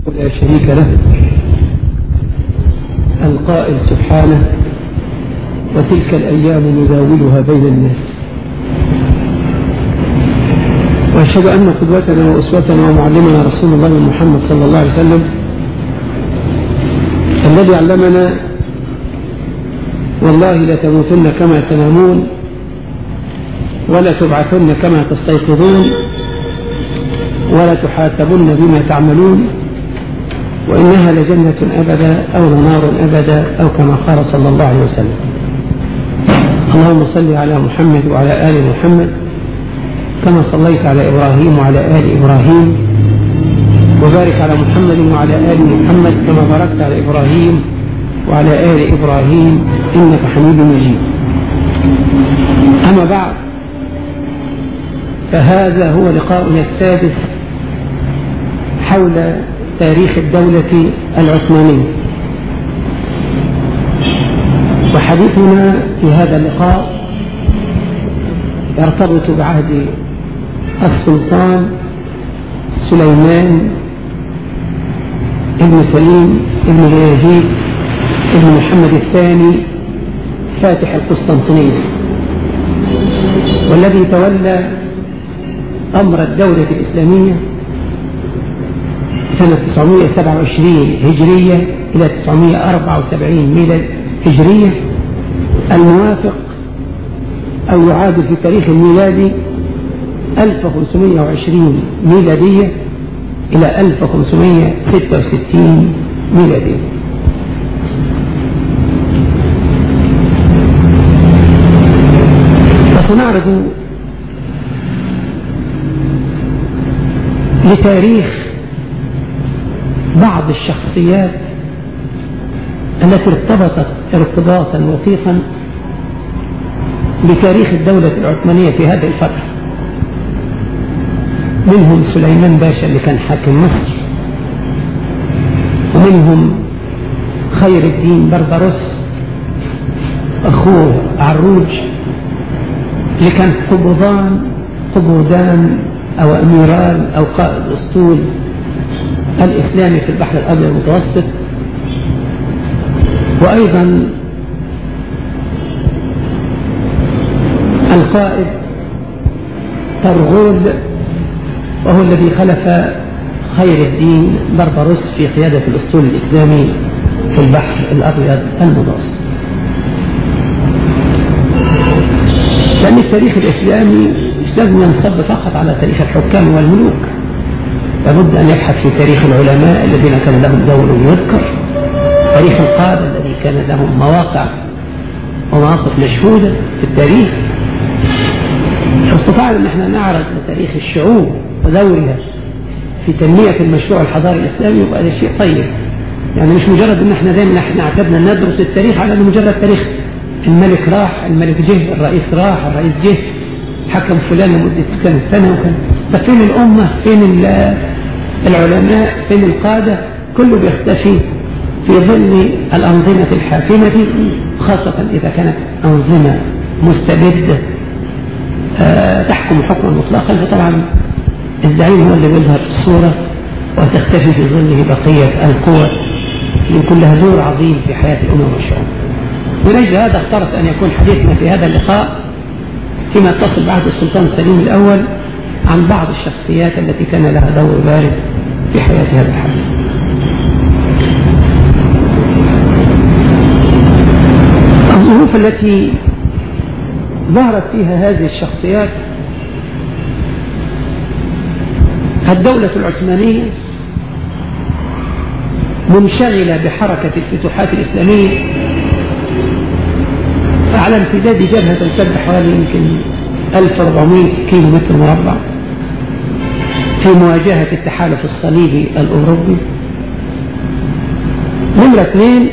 لا شريك له القائل سبحانه وتلك الأيام نداولها بين الناس وأشهد أن قدوتنا وأسوتنا ومعلمنا رسول الله محمد صلى الله عليه وسلم الذي علمنا والله لتموتن كما تنامون ولا تبعثن كما تستيقظون ولا تحاسبن بما تعملون وإنها لجنة أبدا أو لنار أبدا أو كما قال صلى الله عليه وسلم اللهم صل على محمد وعلى آل محمد كما صليت على إبراهيم وعلى آل إبراهيم وبارك على محمد وعلى آل محمد كما باركت على إبراهيم وعلى آل إبراهيم إنك حميد مجيد أما بعد فهذا هو لقاؤنا السادس حول تاريخ الدولة العثمانية وحديثنا في هذا اللقاء يرتبط بعهد السلطان سليمان ابن سليم ابن اليزيد ابن محمد الثاني فاتح القسطنطينية والذي تولى أمر الدولة الإسلامية سنة 927 هجرية إلى 974 ميلاد هجرية الموافق أو يعادل في التاريخ الميلادي 1520 ميلادية إلى 1566 ميلادية وسنعرض لتاريخ بعض الشخصيات التي ارتبطت ارتباطا وثيقا بتاريخ الدولة العثمانية في هذه الفترة منهم سليمان باشا اللي كان حاكم مصر ومنهم خير الدين بربروس أخوه عروج اللي كان قبضان قبودان أو أميران أو قائد أسطول الإسلامي في البحر الأبيض المتوسط وأيضا القائد طرغول وهو الذي خلف خير الدين بربروس في قيادة الأسطول الإسلامي في البحر الأبيض المتوسط لأن التاريخ الإسلامي مش لازم ينصب فقط على تاريخ الحكام والملوك لابد أن يبحث في تاريخ العلماء الذين كان لهم دور يذكر تاريخ القادة الذي كان لهم مواقع ومواقف مشهودة في التاريخ فاستطعنا ان احنا نعرض تاريخ الشعوب ودورها في تنمية المشروع الحضاري الإسلامي يبقى هذا شيء طيب يعني مش مجرد ان احنا دايما احنا اعتدنا ندرس التاريخ على انه مجرد تاريخ الملك راح الملك جه الرئيس راح الرئيس جه حكم فلان لمدة كم سنة وكان طب فين الأمة فين العلماء فين القادة كله بيختفي في ظل الأنظمة الحاكمة خاصة إذا كانت أنظمة مستبدة أه تحكم حكما مطلقا فطبعا الزعيم هو اللي بيظهر في الصورة وتختفي في ظله بقية القوى يكون لها دور عظيم في حياة الأمم والشعوب من أجل هذا اخترت أن يكون حديثنا في هذا اللقاء فيما اتصل بعهد السلطان سليم الأول عن بعض الشخصيات التي كان لها دور بارز في حياة هذا الحديث الظروف التي ظهرت فيها هذه الشخصيات الدولة العثمانية منشغلة بحركة الفتوحات الإسلامية على امتداد جبهة تمتد حوالي يمكن 1400 كيلو متر مربع في مواجهة التحالف الصليبي الأوروبي نمرة اثنين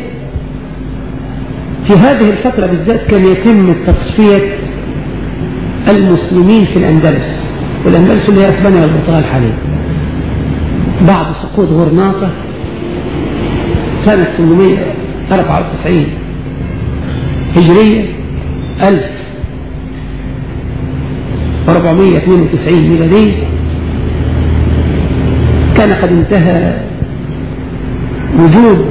في هذه الفترة بالذات كان يتم تصفية المسلمين في الأندلس والأندلس اللي هي أسبانيا والبرتغال حاليا بعد سقوط غرناطة سنة 894 هجرية 1492 ميلادية كان قد انتهى وجود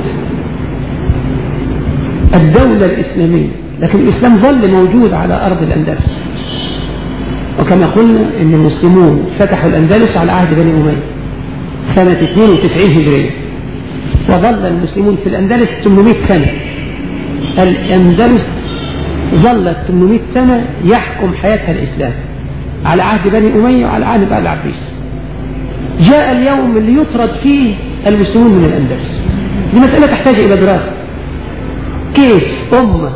الدولة الإسلامية لكن الإسلام ظل موجود على أرض الأندلس وكما قلنا أن المسلمون فتحوا الأندلس على عهد بني أمية سنة 92 هجرية وظل المسلمون في الأندلس 800 سنة الأندلس ظلت 800 سنة يحكم حياتها الإسلام على عهد بني أمية وعلى عهد بني العباس جاء اليوم اللي يطرد فيه المسلمون من الأندلس دي مسألة تحتاج إلى دراسة كيف أمة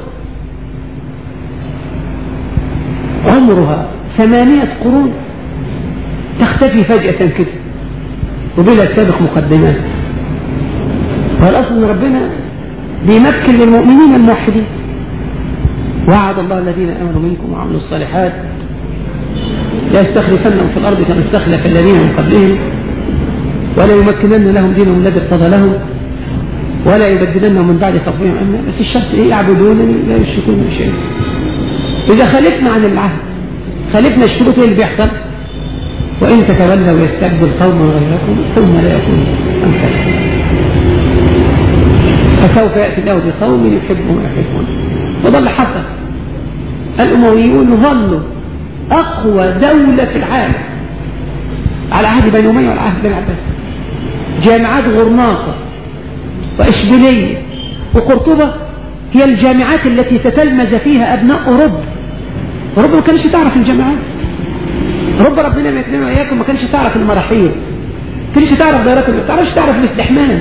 عمرها ثمانية قرون تختفي فجأة كده وبلا سابق مقدمات والأصل أن ربنا بيمكن للمؤمنين الموحدين وعد الله الذين آمنوا منكم وعملوا الصالحات يستخلفنهم في الأرض كما استخلف الذين من قبلهم ولا يمكنن لهم دينهم الذي ارتضى لهم ولا يبدلنهم من بعد خوفهم أمنا بس الشرط إيه يعبدونني لا يشركون شيئا إذا خالفنا عن العهد خالفنا الشروط اللي بيحصل وإن تتولوا يستبدل قوما غيركم ثم لا يكون أمثالكم فسوف يأتي الله بقوم يحبهم ويحبون وده اللي حصل الأمويون ظلوا أقوى دولة في العالم على عهد بني أمية وعلى عهد بني عباس جامعات غرناطة وإشبيلية وقرطبة هي الجامعات التي تتلمذ فيها أبناء أوروبا أوروبا ما كانش تعرف الجامعات أوروبا ربنا ما يكرمنا وإياكم ما كانش تعرف المراحيض ما كانش تعرف دائرات ما تعرفش تعرف الاستحمام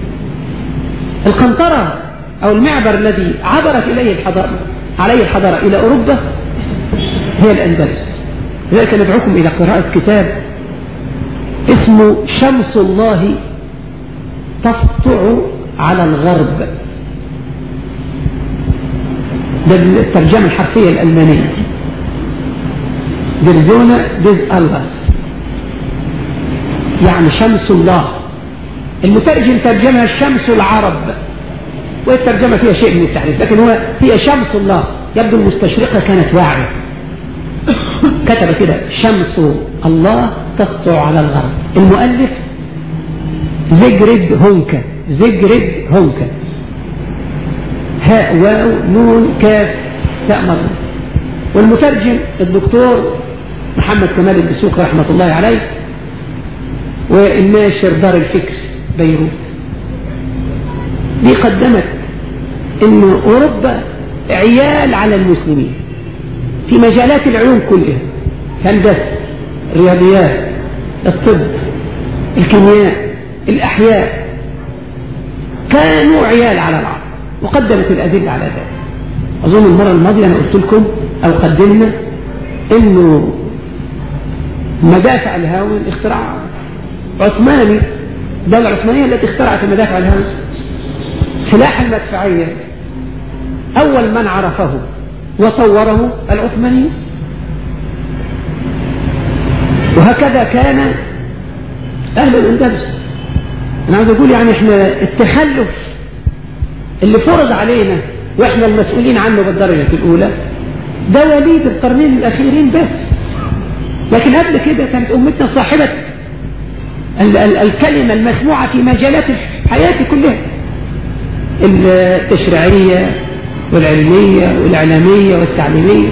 القنطرة أو المعبر الذي عبرت إليه الحضارة عليه الحضارة إلى أوروبا هي الأندلس لذلك ندعوكم إلى قراءة كتاب اسمه شمس الله تسطع على الغرب ده الترجمة الحرفية الألمانية درزونا ديز ألبس يعني شمس الله المترجم ترجمها شمس العرب والترجمة فيها شيء من التحريف لكن هو هي شمس الله يبدو المستشرقة كانت واعية كتب كده شمس الله تسطع على الغرب المؤلف زجرد هونكا زجرد هونكا هاء واو نون كاف تاء مرة والمترجم الدكتور محمد كمال الدسوق رحمة الله عليه والناشر دار الفكر بيروت دي قدمت ان اوروبا عيال على المسلمين في مجالات العلوم كلها الهندسه الرياضيات الطب الكيمياء الاحياء كانوا عيال على العرب وقدمت الادله على ذلك اظن المره الماضيه انا قلت لكم او قدمنا انه مدافع الهاون اختراع عثماني الدولة العثمانية التي اخترعت المدافع الهاون سلاح المدفعية أول من عرفه وطوره العثماني وهكذا كان أهل الأندلس أنا عاوز أقول يعني إحنا التخلف اللي فرض علينا وإحنا المسؤولين عنه بالدرجة الأولى ده وليد القرنين الأخيرين بس لكن قبل كده كانت أمتنا صاحبة ال ال الكلمة المسموعة في مجالات الحياة كلها التشريعية والعلمية والإعلامية والتعليمية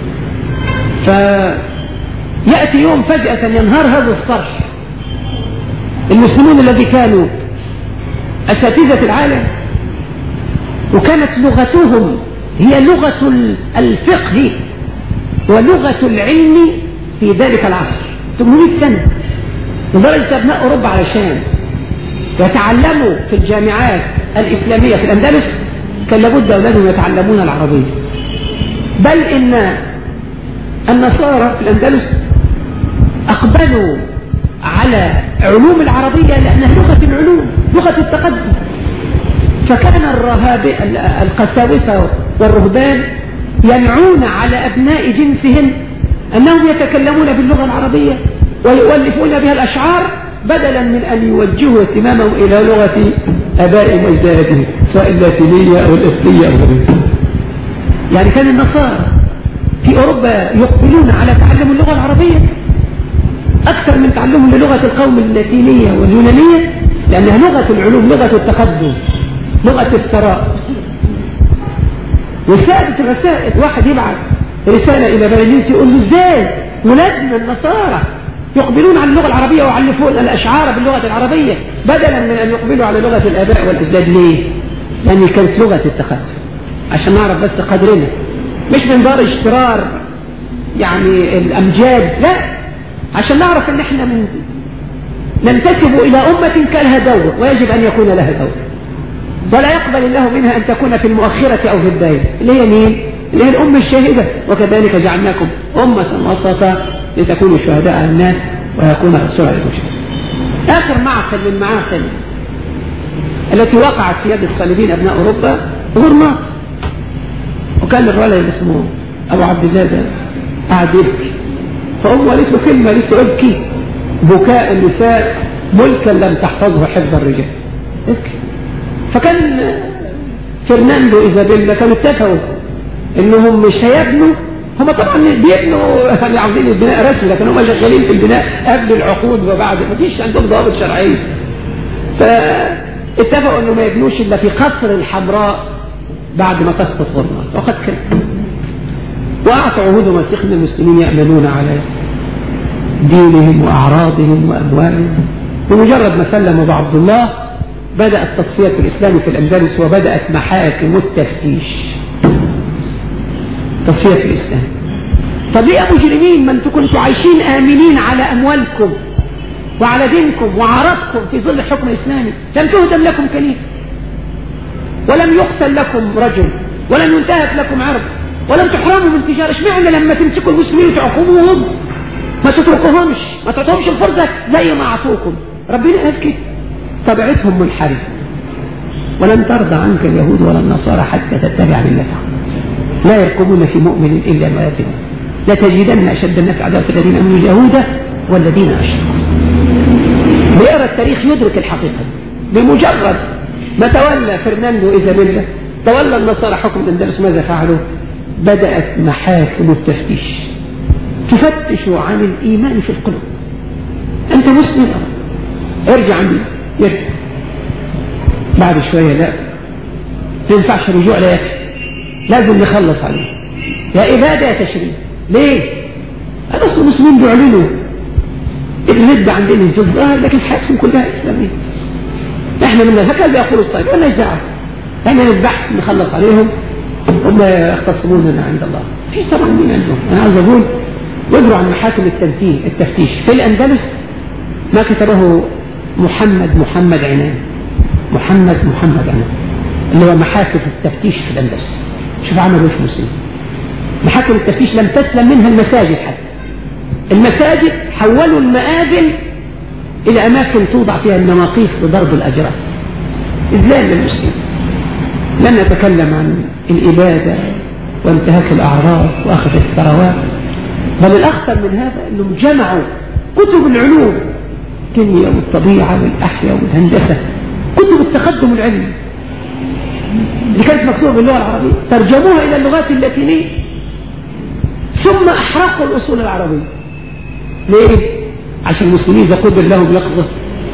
فيأتي يوم فجأة ينهار هذا الصرح المسلمون الذي كانوا أساتذة العالم وكانت لغتهم هي لغة الفقه ولغة العلم في ذلك العصر 800 سنة لدرجة أبناء أوروبا علشان يتعلموا في الجامعات الإسلامية في الأندلس كان لابد أولادهم يتعلمون العربية بل إن النصارى في الأندلس أقبلوا على علوم العربية لأنها لغة العلوم لغة التقدم فكان الرهاب القساوسة والرهبان ينعون على أبناء جنسهم أنهم يتكلمون باللغة العربية ويؤلفون بها الأشعار بدلا من أن يوجهوا اهتمامهم إلى لغة أبائهم وأجدادهم سواء اللاتينية أو الإفرية أو غيرها يعني كان النصارى في أوروبا يقبلون على تعلم اللغة العربية أكثر من تعلمهم للغة القوم اللاتينية واليونانية لأنها لغة العلوم لغة التقدم لغة الثراء وسادة الرسائل واحد يبعث رسالة إلى برلينس يقول له إزاي ولادنا النصارى يقبلون على اللغة العربية ويعلفون الأشعار باللغة العربية بدلا من أن يقبلوا على لغة الآباء والأجداد ليه؟ لأن كانت لغة التقدم عشان نعرف بس قدرنا مش من دار اشترار يعني الأمجاد لا عشان نعرف ان احنا من ننتسب إلى أمة كان لها دور ويجب أن يكون لها دور ولا يقبل الله منها أن تكون في المؤخرة أو في الدائرة اللي هي مين؟ اللي هي الأمة الشاهدة وكذلك جعلناكم أمة وسطا لتكونوا شهداء على الناس ويكون الرسول عليكم شهداء آخر معقل من معاقل التي وقعت في يد الصليبين أبناء أوروبا غرناط وكان الرجل اسمه أبو عبد الله ده قاعد يبكي فأمه قالت له كلمة قالت له ابكي بكاء النساء ملكا لم تحفظه حفظ الرجال ابكي فكان فرناندو إيزابيلا كانوا اتفقوا انهم مش هيبنوا هم طبعا بيبنوا يعني عاوزين البناء رسمي لكن هم شغالين في البناء قبل العقود وبعد ما فيش عندهم ضوابط شرعيه فاتفقوا انه ما يبنوش الا في قصر الحمراء بعد ما تسقط غرناط وقد كان واعطوا عهود ومسيح ان المسلمين يامنون على دينهم واعراضهم واموالهم بمجرد ما سلموا بعبد الله بدات تصفيه الاسلام في الاندلس وبدات محاكم التفتيش تصفيه الاسلام طب ليه يا مجرمين ما انتم كنتوا عايشين امنين على اموالكم وعلى دينكم وعرضكم في ظل الحكم الاسلامي لم تهدم لكم كنيسه ولم يقتل لكم رجل ولم ينتهك لكم عرض ولم تحرموا من تجارة اشمعنى لما تمسكوا المسلمين وتعقبوهم ما تتركوهمش ما تعطوهمش الفرصة زي ما أعطوكم ربنا قال كده طبيعتهم منحرفة ولن ترضى عنك اليهود ولا النصارى حتى تتبع ملتهم لا يرقبون في مؤمن إلا ما يتم لتجدن أشد الناس عداوة الذين أمنوا اليهود والذين أشركوا ليرى التاريخ يدرك الحقيقة بمجرد ما تولى فرناندو إيزابيلا تولى النصارى حكم الأندلس ماذا فعلوا بدأت محاكم التفتيش تفتش عن الإيمان في القلوب أنت مسلم ارجع عندي يرجع بعد شوية لا ما ينفعش رجوع لا يكفي لازم نخلص عليه يا إبادة يا تشريع ليه؟ أنا المسلمين بيعلنوا الرد عندنا في الظاهر لكن حياتهم كلها إسلامية احنا من هكذا يقول الصيد ولا دعوه احنا نذبح نخلص عليهم هم يختصموننا عند الله في طبعا مين عندهم انا عاوز اقول يجروا عن محاكم التنفيذ التفتيش في الاندلس ما كتبه محمد محمد عنان محمد محمد عنان اللي هو محاكم التفتيش في الاندلس شوف عملوا ايش مسلم محاكم التفتيش لم تسلم منها المساجد حتى المساجد حولوا المآذن إلى أماكن توضع فيها النواقيس لضرب الأجراس إذلال للمسلم لن نتكلم عن الإبادة وانتهاك الأعراض وأخذ الثروات بل الأخطر من هذا أنهم جمعوا كتب العلوم الكيمياء والطبيعة والأحياء والهندسة كتب التقدم العلمي اللي كانت مكتوبة باللغة العربية ترجموها إلى اللغات اللاتينية ثم أحرقوا الأصول العربية ليه؟ عشان المسلمين إذا قدر لهم يقظة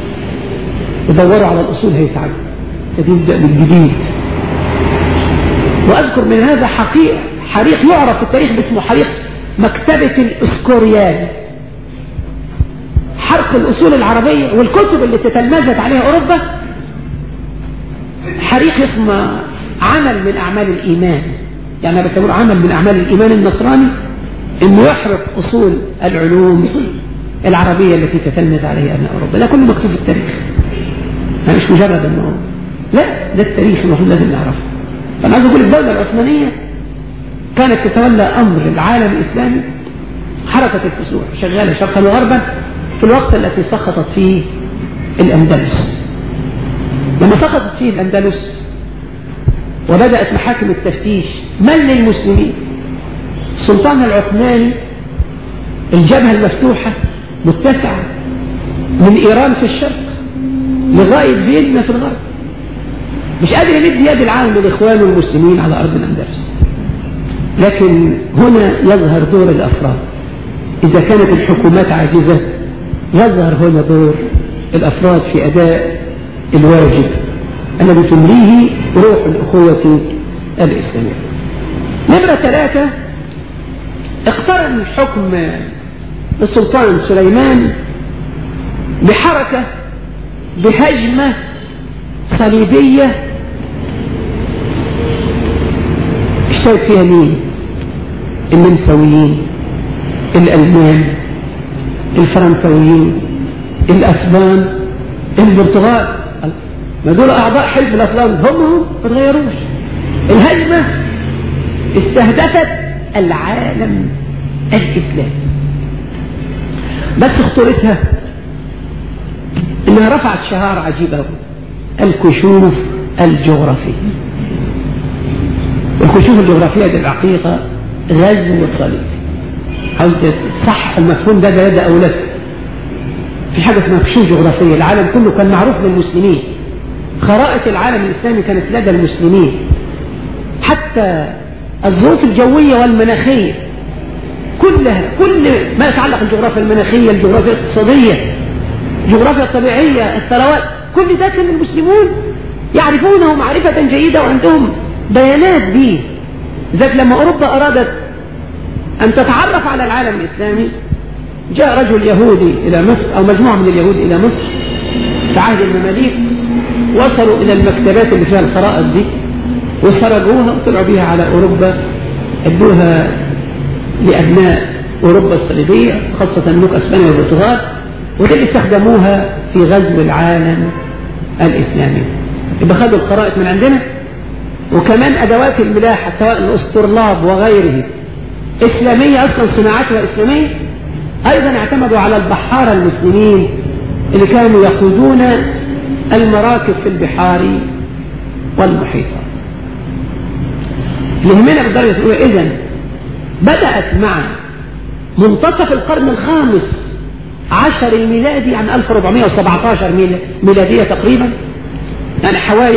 يدوروا على الأصول هيتعبوا فبيبدأ من جديد وأذكر من هذا حقيقة حريق يعرف في التاريخ باسمه حريق مكتبة الإسكوريال حرق الأصول العربية والكتب اللي تتلمذت عليها أوروبا حريق اسمه عمل من أعمال الإيمان يعني أنا بتقول عمل من أعمال الإيمان النصراني إنه يحرق أصول العلوم العربية التي تتلمذ عليها أبناء أوروبا ده كله مكتوب في التاريخ يعني مش مجرد أنه لا ده التاريخ المفروض لازم نعرفه فأنا عايز أقول الدولة العثمانية كانت تتولى أمر العالم الإسلامي حركة الفسوح شغالة شرقا وغربا في الوقت الذي سقطت فيه الأندلس لما سقطت فيه الأندلس وبدأت محاكم التفتيش من للمسلمين السلطان العثماني الجبهة المفتوحة متسعة من إيران في الشرق لغاية فيينا في الغرب مش قادر يمد يد العالم للإخوان المسلمين على أرض الأندلس لكن هنا يظهر دور الأفراد إذا كانت الحكومات عاجزة يظهر هنا دور الأفراد في أداء الواجب الذي تمليه روح الأخوة الإسلامية نمرة ثلاثة اقترن الحكم السلطان سليمان بحركة بهجمة صليبية اشترك فيها مين النمساويين الألمان الفرنسويين الأسبان البرتغال ما دول أعضاء حلف الأطلنطي هم هم ما تغيروش الهجمة استهدفت العالم الإسلامي بس خطورتها انها رفعت شعار عجيب قوي الكشوف الجغرافية الكشوف الجغرافية دي الحقيقة غزو الصليب عاوز صح المفهوم ده ده, ده أولاد في حاجة اسمها كشوف جغرافية العالم كله كان معروف للمسلمين خرائط العالم الإسلامي كانت لدى المسلمين حتى الظروف الجوية والمناخية كلها كل ما يتعلق بالجغرافيا المناخية الجغرافيا الاقتصادية الجغرافيا الطبيعية الثروات كل ده كان المسلمون يعرفونه معرفة جيدة وعندهم بيانات به ذات لما أوروبا أرادت أن تتعرف على العالم الإسلامي جاء رجل يهودي إلى مصر أو مجموعة من اليهود إلى مصر في عهد المماليك وصلوا إلى المكتبات اللي فيها الخرائط دي وسرقوها وطلعوا بها على أوروبا ادوها لأبناء أوروبا الصليبية خاصة ملوك أسبانيا والبرتغال وده اللي استخدموها في غزو العالم الإسلامي يبقى خدوا الخرائط من عندنا وكمان أدوات الملاحة سواء الأسطرلاب وغيره إسلامية أصلا صناعتها إسلامية أيضا اعتمدوا على البحارة المسلمين اللي كانوا يقودون المراكب في البحار والمحيطات يهمنا بالدرجة الأولى إذن بدأت مع منتصف القرن الخامس عشر الميلادي يعني 1417 ميلادية تقريبا يعني حوالي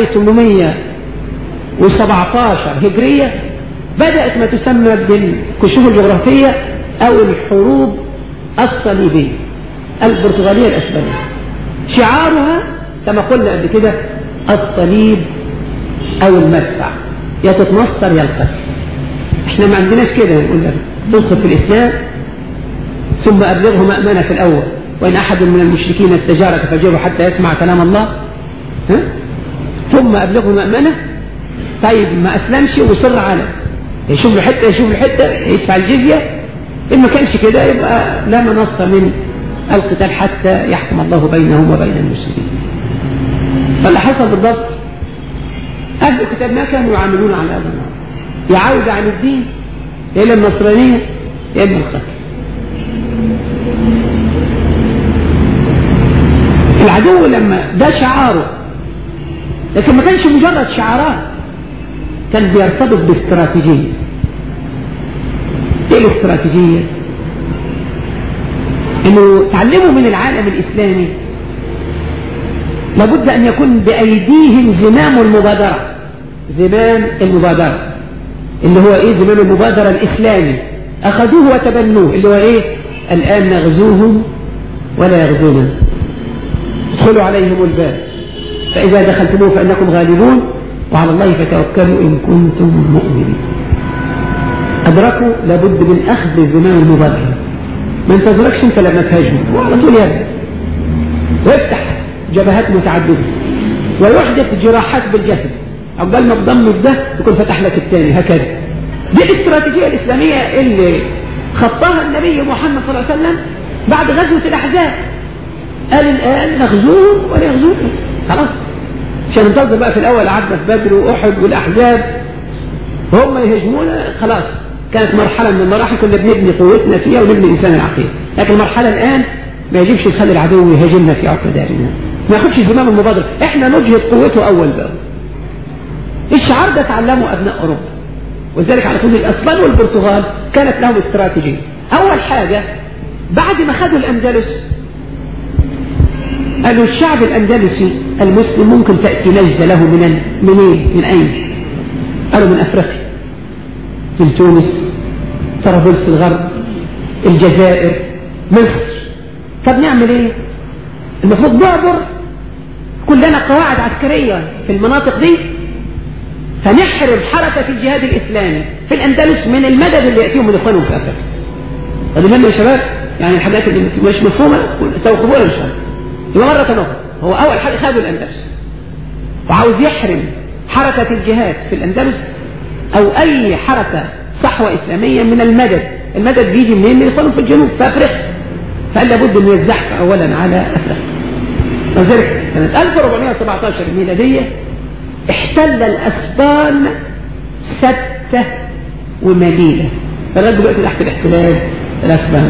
817 هجرية بدأت ما تسمى بالكشوف الجغرافية أو الحروب الصليبية البرتغالية الأسبانية شعارها كما قلنا قبل كده الصليب أو المدفع يا تتنصر يا القتل احنا ما عندناش كده نقول لك تدخل في الإسلام ثم أبلغه مأمنة في الأول وإن أحد من المشركين استجارك فجره حتى يسمع كلام الله ها؟ ثم أبلغه مأمنة طيب ما أسلمش وصر على يشوف له حتة يشوف له حتة يدفع الجزية إن ما كانش كده يبقى لا منص من القتال حتى يحكم الله بينهم وبين المسلمين فاللي حصل بالضبط أهل الكتاب ما كانوا يعاملون على هذا النوع يعود عن الدين يا إلى النصرانية يا إما القتل العدو لما ده شعاره لكن ما كانش مجرد شعارات كان بيرتبط باستراتيجية ايه الاستراتيجية انه تعلموا من العالم الاسلامي لابد ان يكون بايديهم زمام المبادرة زمام المبادرة اللي هو ايه زمام المبادرة الاسلامي اخذوه وتبنوه اللي هو ايه الان نغزوهم ولا يغزونا ادخلوا عليهم الباب فاذا دخلتموه فانكم غالبون وعلى الله فتوكلوا ان كنتم مؤمنين ادركوا لابد من اخذ زمام المبادرة ما انتظركش انت لما تهاجم على طول يد وافتح جبهات متعددة ويحدث جراحات بالجسد عقبال ما تضمت ده يكون فتح لك الثاني هكذا دي الاستراتيجية الإسلامية اللي خطاها النبي محمد صلى الله عليه وسلم بعد غزوة الأحزاب قال الآن نغزوهم ولا يغزوكم خلاص مش هننتظر بقى في الأول قعدنا في بدر وأحد والأحزاب هم يهاجمونا خلاص كانت مرحلة من المراحل كنا بنبني قوتنا فيها ونبني الإنسان العقيد لكن المرحلة الآن ما يجيبش نخلي العدو يهاجمنا في عقد دارنا ما ياخدش زمام المبادرة احنا نجهد قوته أول بأول الشعار ده تعلمه أبناء أوروبا ولذلك على طول الأسبان والبرتغال كانت لهم استراتيجية أول حاجة بعد ما خدوا الأندلس قالوا الشعب الأندلسي المسلم ممكن تأتي نجدة له من منين من أين قالوا من أفريقيا من تونس طرابلس الغرب الجزائر مصر طب نعمل ايه المفروض نعبر كلنا قواعد عسكرية في المناطق دي فنحرم حركة الجهاد الإسلامي في الأندلس من المدد اللي يأتيهم من إخوانهم في أفريقيا هذه مهمة يا شباب يعني الحاجات اللي مش مفهومة استوقفوها إن شاء الله يبقى مرة أخرى هو أول حاجة خدوا الأندلس وعاوز يحرم حركة الجهاد في الأندلس أو أي حركة صحوة إسلامية من المدد المدد بيجي منين من إخوانهم في الجنوب في أفريقيا فقال لابد أن يزحف أولا على أفريقيا وذلك سنة 1417 ميلادية احتل الأسبان ستة ومليلة فلغاية دلوقتي تحت الاحتلال الأسبان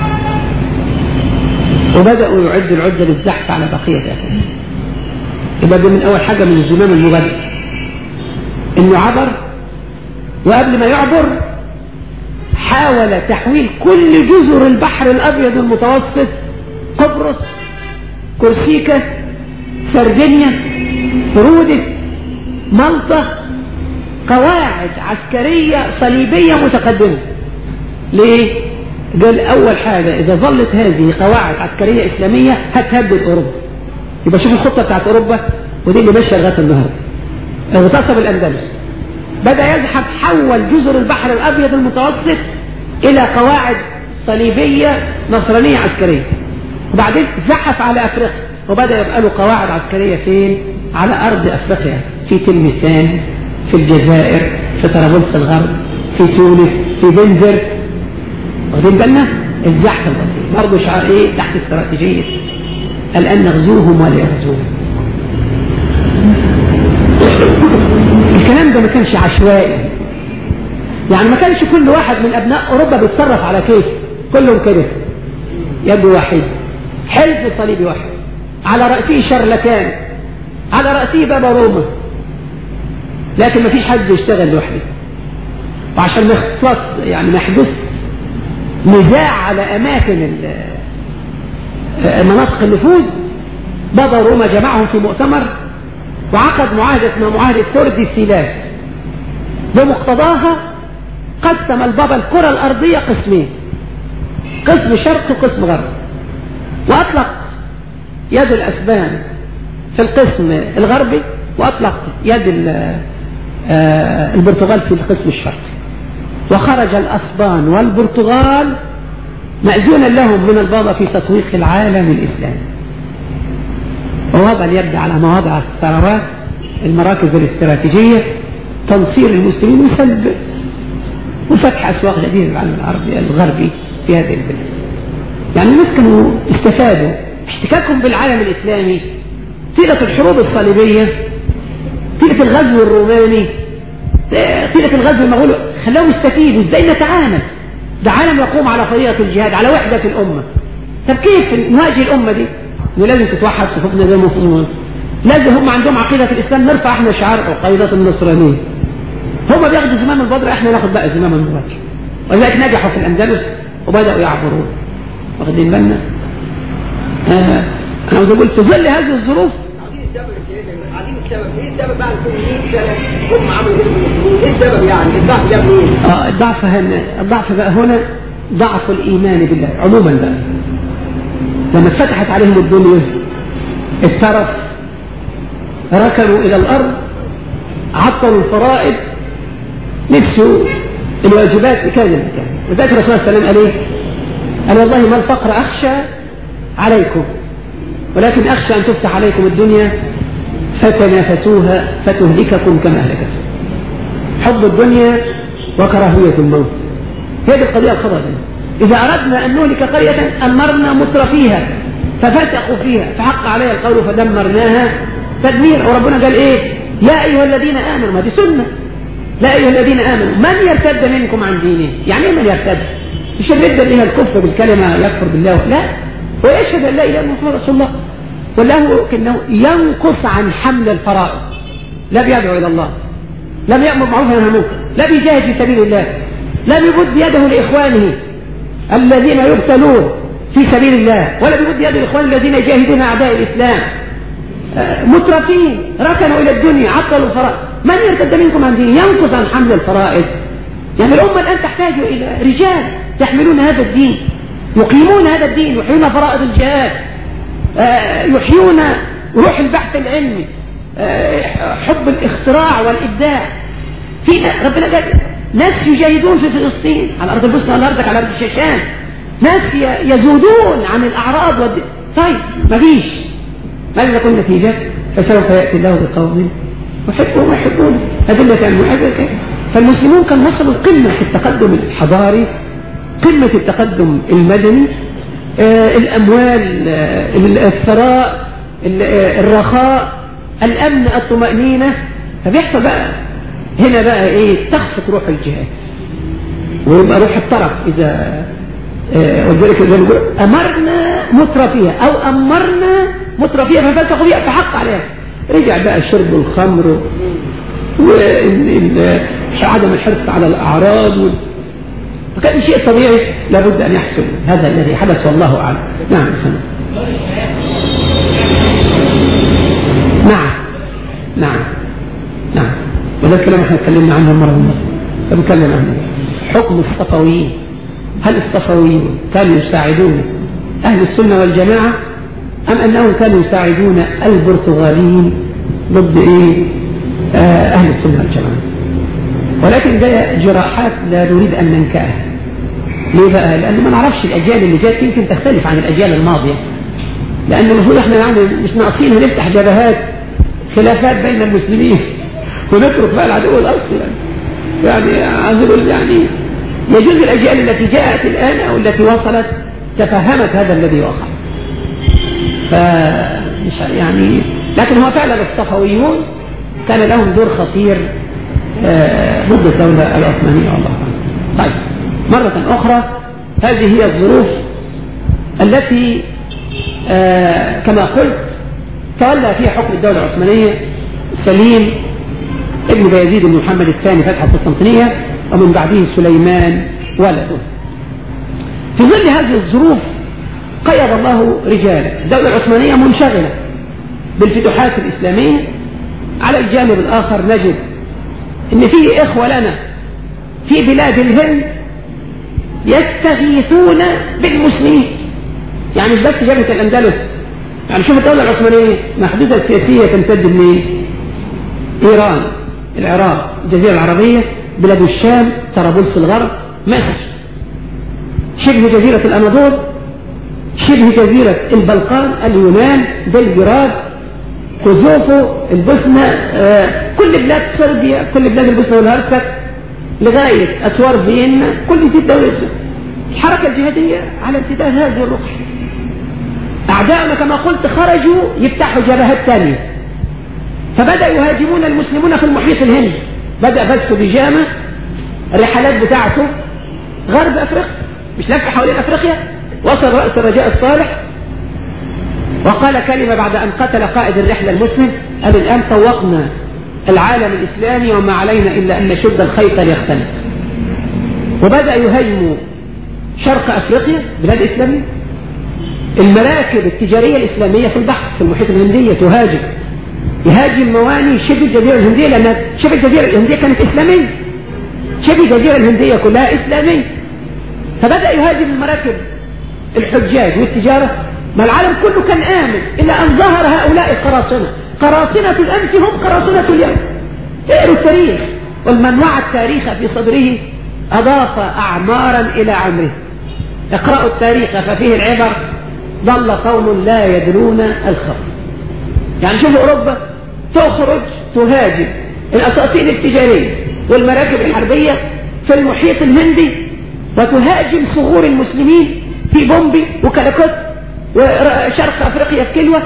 وبدأوا يعدوا العدة للزحف على بقية أفريقيا يبقى ده من أول حاجة من الزمام المبادئ إنه عبر وقبل ما يعبر حاول تحويل كل جزر البحر الأبيض المتوسط قبرص كورسيكا سردينيا رودس مالطا قواعد عسكرية صليبية متقدمة ليه؟ قال أول حاجة إذا ظلت هذه قواعد عسكرية إسلامية هتهدد أوروبا يبقى شوف الخطة بتاعت أوروبا ودي اللي ماشية لغاية النهاردة اغتصب الأندلس بدأ يزحف حول جزر البحر الأبيض المتوسط إلى قواعد صليبية نصرانية عسكرية وبعدين زحف على أفريقيا وبدأ يبقى له قواعد عسكرية فين؟ على أرض أفريقيا في تلمسان في الجزائر في طرابلس الغرب في تونس في بنزر واخدين بالنا الزحف البطيء برضه شعار ايه تحت استراتيجية الآن نغزوهم ولا يغزوهم الكلام ده ما كانش عشوائي يعني ما كانش كل واحد من أبناء أوروبا بيتصرف على كيف كلهم كده يد واحد حلف صليبي واحد على رأسه شرلتان على رأسه بابا روما لكن ما فيش حد يشتغل لوحده وعشان ما يخلص يعني ما يحدث نزاع على أماكن مناطق النفوذ بابا روما جمعهم في مؤتمر وعقد معاهدة اسمها معاهدة توردي سيلاس بمقتضاها قسم البابا الكرة الأرضية قسمين قسم شرق وقسم غرب وأطلق يد الأسبان في القسم الغربي وأطلق يد البرتغال في القسم الشرقي وخرج الأسبان والبرتغال مأذونا لهم من البابا في تطويق العالم الإسلامي ووضع اليد على مواضع الثروات المراكز الاستراتيجية تنصير المسلمين وسلب وفتح أسواق جديدة العالم العربي الغربي في هذه البلاد يعني الناس كانوا استفادوا احتكاكهم بالعالم الإسلامي طيلة الحروب الصليبية طيلة الغزو الروماني طيلة الغزو المغول خلاهم يستفيدوا ازاي نتعامل ده عالم يقوم على فريضة الجهاد على وحدة الأمة طب كيف نواجه الأمة دي لازم تتوحد صفوفنا زي المسلمين لازم هم عندهم عقيدة الإسلام نرفع احنا شعار عقيدة النصرانية هم بياخدوا زمام البدر احنا ناخد بقى زمام المبكر ولذلك نجحوا في الأندلس وبدأوا يعبرون واخدين بالنا آه انا عاوز اقول في ظل هذه الظروف عايزين السبب ايه السبب بعد كل 100 سنه هم عملوا كده المسلمين ايه السبب يعني الضعف ده منين؟ اه الضعف هنا الضعف بقى هنا ضعف الايمان بالله عموما بقى لما اتفتحت عليهم الدنيا الترف ركنوا الى الارض عطلوا الفرائض نسوا الواجبات بكامل المكان وذلك الرسول صلى الله عليه وسلم قال ايه؟ قال والله ما الفقر اخشى عليكم ولكن اخشى ان تفتح عليكم الدنيا فتنافسوها فتهلككم كما اهلكتهم حب الدنيا وكراهية الموت هي دي القضية الخطأ إذا أردنا أن نهلك قرية أمرنا متر فيها ففسقوا فيها فحق عليها القول فدمرناها تدمير وربنا قال إيه يا أيها الذين آمنوا ما دي سنة لا أيها الذين آمنوا من يرتد منكم عن دينه يعني من يرتد مش الردة اللي هي الكفر بالكلمة يكفر بالله لا ويشهد أن لا إله إلا محمد رسول الله وله كأنه ينقص عن حمل الفرائض لا بيدعو إلى الله لم يأمر معروفا ينهى منكر لا بيجاهد في سبيل الله لا بيمد يده لإخوانه الذين يبتلون في سبيل الله ولا بيمد يده لإخوانه الذين يجاهدون أعداء الإسلام مترفين ركنوا إلى الدنيا عطلوا الفرائض من يرتد منكم عن دين ينقص عن حمل الفرائض يعني الأمة الآن تحتاج إلى رجال يحملون هذا الدين يقيمون هذا الدين يحيون فرائض الجهاد يحيون روح البحث العلمي آه، حب الاختراع والابداع في نا- ربنا قال ناس يجاهدون في فلسطين على ارض البوسنه على ارضك على ارض الشيشان ناس ي- يزودون عن الاعراض والد... طيب مفيش ماذا تكون النتيجه فسوف ياتي الله بقوم يحبهم ويحبون أدلة على المحبة فالمسلمون كانوا وصلوا قمة التقدم الحضاري قمة التقدم المدني آه، الأموال آه، الثراء ال- آه، الرخاء الأمن الطمأنينة فبيحصل بقى هنا بقى إيه تخفت روح الجهاد ويبقى روح الطرف إذا آه، ولذلك زي ما بيقول أمرنا مترفيها أو أمرنا مترفيها ففسقوا فيها فحق عليها رجع بقى شرب الخمر وعدم الحرص على الأعراض وال- فكان شيء طبيعي لابد أن يحصل هذا الذي حدث والله أعلم نعم يا فندم. نعم نعم نعم وده الكلام احنا اتكلمنا عنه المرة الماضية فبنتكلم عنه حكم الصفويين هل الصفويين كانوا يساعدون أهل السنة والجماعة أم أنهم كانوا يساعدون البرتغاليين ضد إيه؟ آه، أهل السنة والجماعة ولكن ده جراحات لا نريد أن ننكأها ليه بقى؟ لأنه ما نعرفش الأجيال اللي جات يمكن تختلف عن الأجيال الماضية لأن المفروض احنا يعني مش ناقصين نفتح جبهات خلافات بين المسلمين ونترك بقى العدو الأصلي يعني يعني عايز أقول يعني يجوز الأجيال التي جاءت الآن أو التي وصلت تفهمت هذا الذي وقع فمش يعني لكن هو فعلا الصفويون كان لهم دور خطير آه، ضد الدولة العثمانية والله أعلم. طيب مرة أخرى هذه هي الظروف التي آه، كما قلت تولى فيها حكم الدولة العثمانية سليم ابن بايزيد بن محمد الثاني فتح القسطنطينية ومن بعده سليمان ولده في ظل هذه الظروف قيض الله رجالا الدولة العثمانية منشغلة بالفتوحات الإسلامية على الجانب الآخر نجد ان في إخوة لنا في بلاد الهند يستغيثون بالمسلمين يعني مش بس جبهة الأندلس يعني شوف الدولة العثمانية محدودة السياسية تمتد منين؟ إيران العراق الجزيرة العربية بلاد الشام طرابلس الغرب مصر شبه جزيرة الأناضول شبه جزيرة البلقان اليونان بلجراد كوزوفو البوسنة آه، كل بلاد صربيا كل بلاد البوسنة والهرسك لغاية أسوار فيينا كل دي الدولة الإسلامية. الحركة الجهادية على امتداد هذه الرقعة أعداؤنا كما قلت خرجوا يفتحوا جبهات ثانية فبدأ يهاجمون المسلمون في المحيط الهندي بدأ فاسكو بيجاما الرحلات بتاعته غرب أفريقيا مش لف حوالين أفريقيا وصل رأس الرجاء الصالح وقال كلمة بعد أن قتل قائد الرحلة المسلم قال الآن طوقنا العالم الإسلامي وما علينا إلا أن نشد الخيط ليختلف وبدأ يهاجم شرق أفريقيا بلاد إسلامية المراكب التجارية الإسلامية في البحر في المحيط الهندية تهاجم يهاجم مواني شبه الجزيرة الهندية لأن شبه الجزيرة الهندية كانت إسلامية شبه الجزيرة الهندية كلها إسلامية فبدأ يهاجم المراكب الحجاج والتجارة ما العالم كله كان آمن إلا أن ظهر هؤلاء القراصنة قراصنة الأمس هم قراصنة اليوم اقروا التاريخ والمن وعى التاريخ في صدره أضاف أعمارا إلى عمره اقرأوا التاريخ ففيه العبر ضل قوم لا يدرون الخبر يعني شوفوا أوروبا تخرج تهاجم الأساطيل التجارية والمراكب الحربية في المحيط الهندي وتهاجم صغور المسلمين في بومبي وكالكوت وشرق أفريقيا في كلوة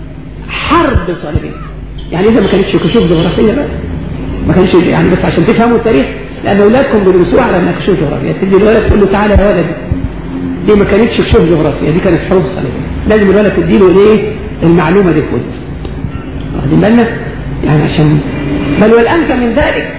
حرب صليبية يعني إذا ما كانتش كشوف جغرافية بقى ما كانش يعني بس عشان تفهموا التاريخ لأن أولادكم بيدرسوها على أنها كشوف جغرافية تدي الولد تقول له تعالى يا ولد دي ما كانتش كشوف جغرافية دي كانت حروب صليبية لازم الولد تديله ايه المعلومة دي كويس واخدين بالنا يعني عشان بل والأمثل من ذلك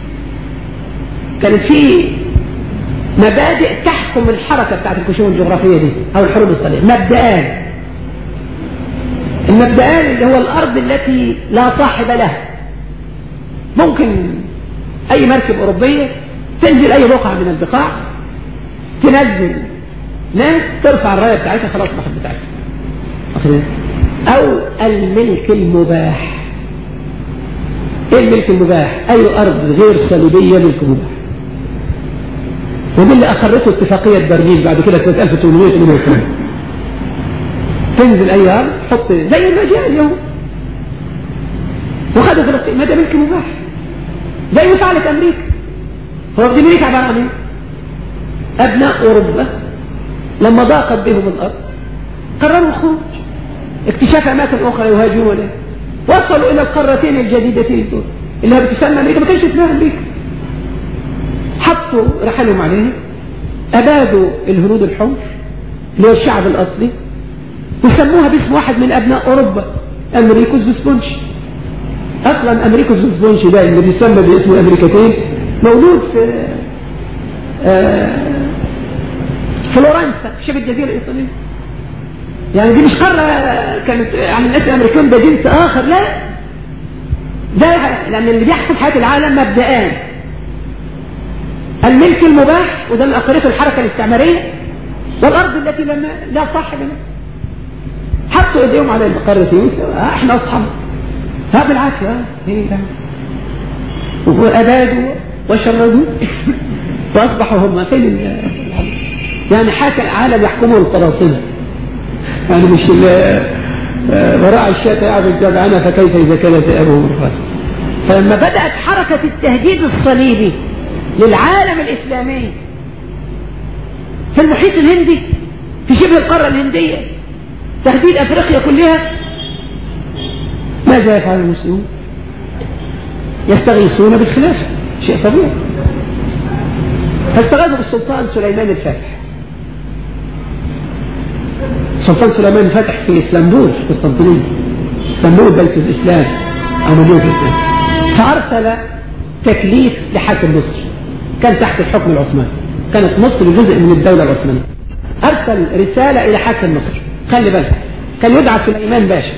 كانت في مبادئ تحكم الحركة بتاعت الكشوف الجغرافية دي أو الحروب الصليبية مبدئان المبدئان اللي هو الأرض التي لا صاحب لها ممكن أي مركب أوروبية تنزل أي بقعة من البقاع تنزل ناس ترفع الراية بتاعتها خلاص بحث بتاعتها أو الملك المباح ايه الملك المباح اي ارض غير صليبيه ملك مباح ودي اللي اقرته اتفاقيه برلين بعد كده سنه 1888 تنزل اي ارض تحط زي ما جاء اليوم وخدوا فلسطين ما ده ملك مباح زي ما فعلت امريكا هو دي امريكا عباره عن ايه؟ ابناء اوروبا لما ضاقت بهم الارض قرروا الخروج اكتشاف اماكن اخرى يهاجمون اليها وصلوا الى القارتين الجديدتين دول اللي هي بتسمى امريكا ما كانش اسمها امريكا حطوا رحلهم عليها ابادوا الهنود الحمر اللي هو الشعب الاصلي وسموها باسم واحد من ابناء اوروبا امريكوس فيسبونشي اصلا امريكوس فيسبونشي ده اللي بيسمى باسم امريكتين مولود في آه فلورنسا شبه الجزيره الايطاليه يعني دي مش قارة كانت عن الناس الأمريكان ده جنس آخر لا ده لأن اللي بيحكم حياة العالم مبدئان الملك المباح وده من أقرية الحركة الاستعمارية والأرض التي لم لا صاحب لها حطوا ايديهم على القارة يوسف آه احنا أصحاب ها بالعكس ها هي وأبادوا وشردوا وأصبحوا هم فين يعني حاكى العالم يحكمه القراصنة يعني مش وراء الشاة يعرف الجدعنة فكيف إذا كانت أبوه مرفات فلما بدأت حركة التهديد الصليبي للعالم الإسلامي في المحيط الهندي في شبه القارة الهندية تهديد أفريقيا كلها ماذا يفعل المسلمون يستغيثون بالخلافة شيء طبيعي فاستغاثوا بالسلطان سليمان الفاتح سلطان سليمان الفاتح في اسلامبول في قسطنطينية اسلامبول بلد الاسلام او مدينة الاسلام فارسل تكليف لحاكم مصر كان تحت الحكم العثماني كانت مصر جزء من الدولة العثمانية ارسل رسالة الى حاكم مصر خلي بالك كان يدعى سليمان باشا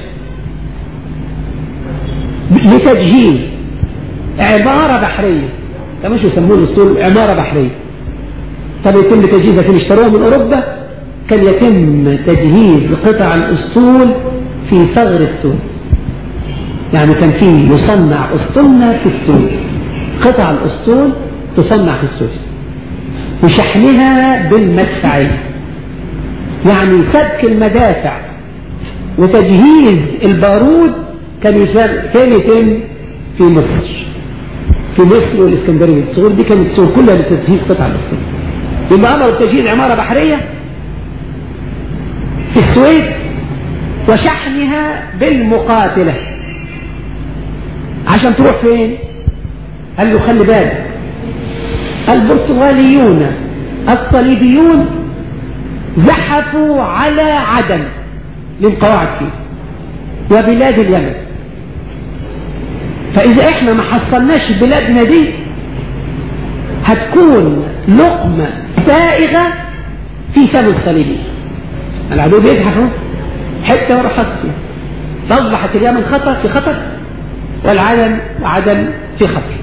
لتجهيز عمارة بحرية كما شو يسموه الاسطول عمارة بحرية طب يتم تجهيزها فين اشتروها من اوروبا كان يتم تجهيز قطع الاسطول في ثغر السويس يعني كان فيه يصنع اسطولنا في السويس قطع الاسطول تصنع في السويس وشحنها بالمدفعية يعني سبك المدافع وتجهيز البارود كان كان يتم في مصر في مصر والاسكندريه الصغور دي كانت الصغور كلها لتجهيز قطع الاسطول يبقى امروا بتجهيز عماره بحريه في السويس وشحنها بالمقاتله عشان تروح فين قال له خلي بالك البرتغاليون الصليبيون زحفوا على عدن للقواعد فيه وبلاد اليمن فإذا إحنا ما حصلناش بلادنا دي هتكون لقمة سائغة في فم الصليبي العدو بيزحف حتة ورا حصة فأصبحت اليمن خطر في خطر والعدن وعدن في خطر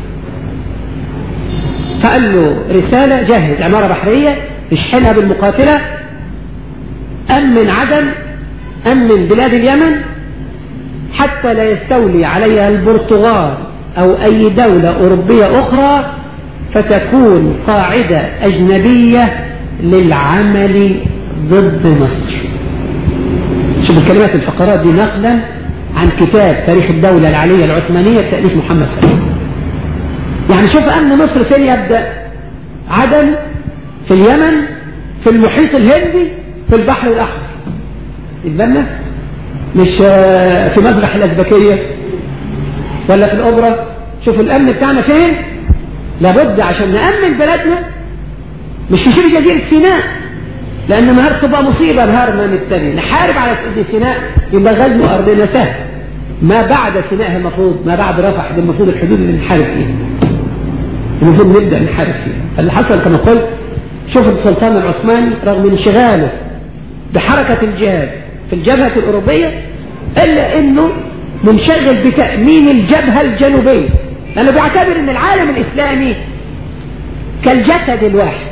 فقال له رسالة جهز عمارة بحرية اشحنها بالمقاتلة أمن عدن أمن بلاد اليمن حتى لا يستولي عليها البرتغال أو أي دولة أوروبية أخرى فتكون قاعدة أجنبية للعمل ضد مصر شوف الكلمات الفقرات دي نقلا عن كتاب تاريخ الدولة العلية العثمانية تأليف محمد خليل يعني شوف أمن مصر فين يبدأ عدن في اليمن في المحيط الهندي في البحر الأحمر البنا مش في مذبح الأزبكية ولا في الأوبرا شوف الأمن بتاعنا فين لابد عشان نأمن بلدنا مش في شبه جزيرة سيناء لأن نهار تبقى مصيبة نهار ما نبتدي نحارب على سد سيناء يبقى غزو أرضنا سهل ما بعد سيناء المفروض ما بعد رفح دي المفروض الحدود اللي نحارب فيها المفروض نبدأ نحارب فيها فاللي حصل كما قلت شوف السلطان العثماني رغم انشغاله بحركة الجهاد في الجبهة الأوروبية إلا أنه منشغل بتأمين الجبهة الجنوبية لأنه بيعتبر أن العالم الإسلامي كالجسد الواحد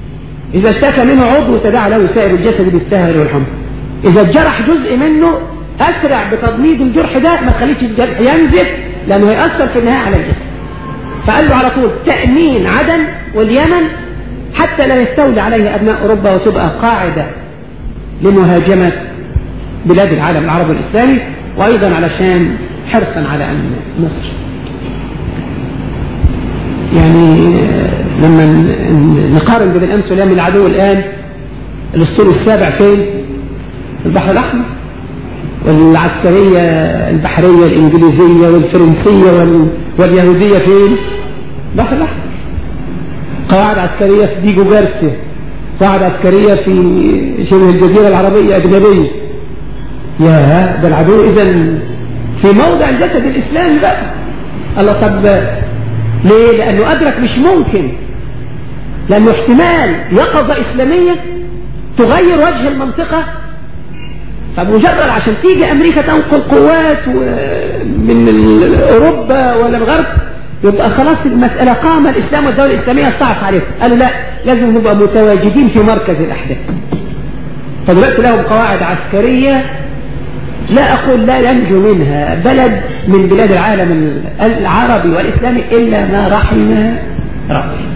إذا اشتكى منه عضو تداعى له سائر الجسد بالسهر والحمى إذا جرح جزء منه اسرع بتضميد الجرح ده ما تخليش الجرح ينزف لانه هيأثر في النهاية على الجسم فقال له على طول تأمين عدن واليمن حتى لا يستولي عليه أبناء أوروبا وتبقى قاعدة لمهاجمة بلاد العالم العربي الإسلامي وأيضا علشان حرصا على أن مصر يعني لما نقارن بين الأمس واليوم العدو الآن الأسطول السابع فين؟ البحر الأحمر والعسكرية البحرية الإنجليزية والفرنسية واليهودية فين؟ البحر الأحمر قواعد عسكرية في ديجو جارسيا قواعد عسكرية في شبه الجزيرة العربية أجنبية يا ده العدو إذا في موضع الجسد الإسلامي بقى الله طب ليه؟ لأنه أدرك مش ممكن لأنه احتمال يقظة إسلامية تغير وجه المنطقة فمجرد عشان تيجي أمريكا تنقل قوات من أوروبا ولا الغرب يبقى خلاص المسألة قام الإسلام والدولة الإسلامية صعب عليهم قالوا لا لازم نبقى متواجدين في مركز الأحداث فدلوقتي لهم قواعد عسكرية لا أقول لا ينجو منها بلد من بلاد العالم العربي والإسلامي إلا ما رحم ربي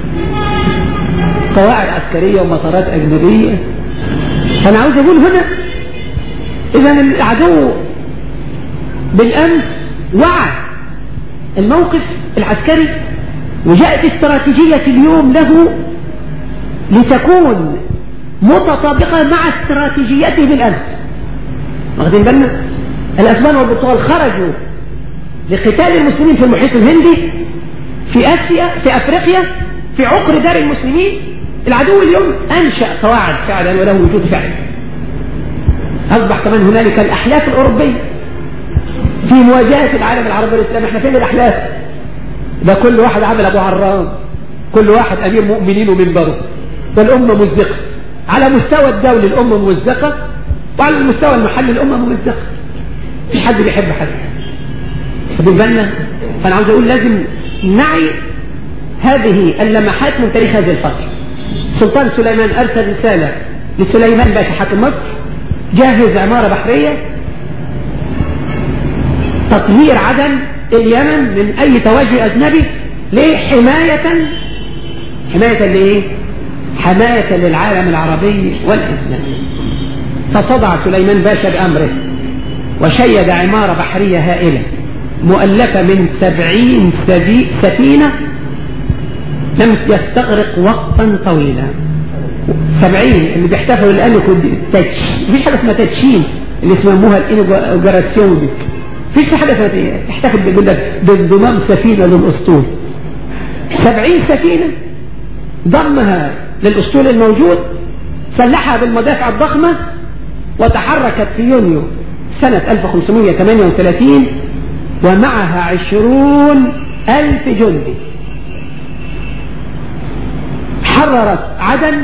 قواعد عسكرية ومطارات أجنبية فأنا عاوز أقول هنا إذا العدو بالأمس وعى الموقف العسكري وجاءت استراتيجية اليوم له لتكون متطابقة مع استراتيجيته بالأمس واخدين بالنا الأسبان والبرتغال خرجوا لقتال المسلمين في المحيط الهندي في آسيا في أفريقيا في عقر دار المسلمين العدو اليوم أنشأ قواعد فعلا وله وجود فعلا أصبح كمان هنالك الأحلاف الأوروبية في مواجهة العالم العربي والإسلام احنا فين الأحلاف ده كل واحد عمل أبو عرام كل واحد أمير مؤمنين ومنبره والأمة مزقة على مستوى الدولة الأمة ممزقة وعلى المستوى المحلي الأمة ممزقة مفيش حد بيحب حد خدوا بالنا فأنا عاوز أقول لازم نعي هذه اللمحات من تاريخ هذه الفترة سلطان سليمان أرسل رسالة لسليمان باشا حاكم مصر جهز عمارة بحرية تطهير عدن اليمن من أي تواجه أجنبي ليه حماية حماية لإيه حماية للعالم العربي والإسلامي فصدع سليمان باشا بأمره وشيد عمارة بحرية هائلة مؤلفة من سبعين سفينة لم يستغرق وقتا طويلا سبعين اللي بيحتفلوا الآن يكون تاتش مفيش حاجة اسمها تاتشين اللي اسمها الانوجراسيون دي فيش حاجة اسمها تحتفل بيقول لك بانضمام سفينة للأسطول سبعين سفينة ضمها للأسطول الموجود سلحها بالمدافع الضخمة وتحركت في يونيو سنة 1538 ومعها عشرون ألف جندي حررت عدن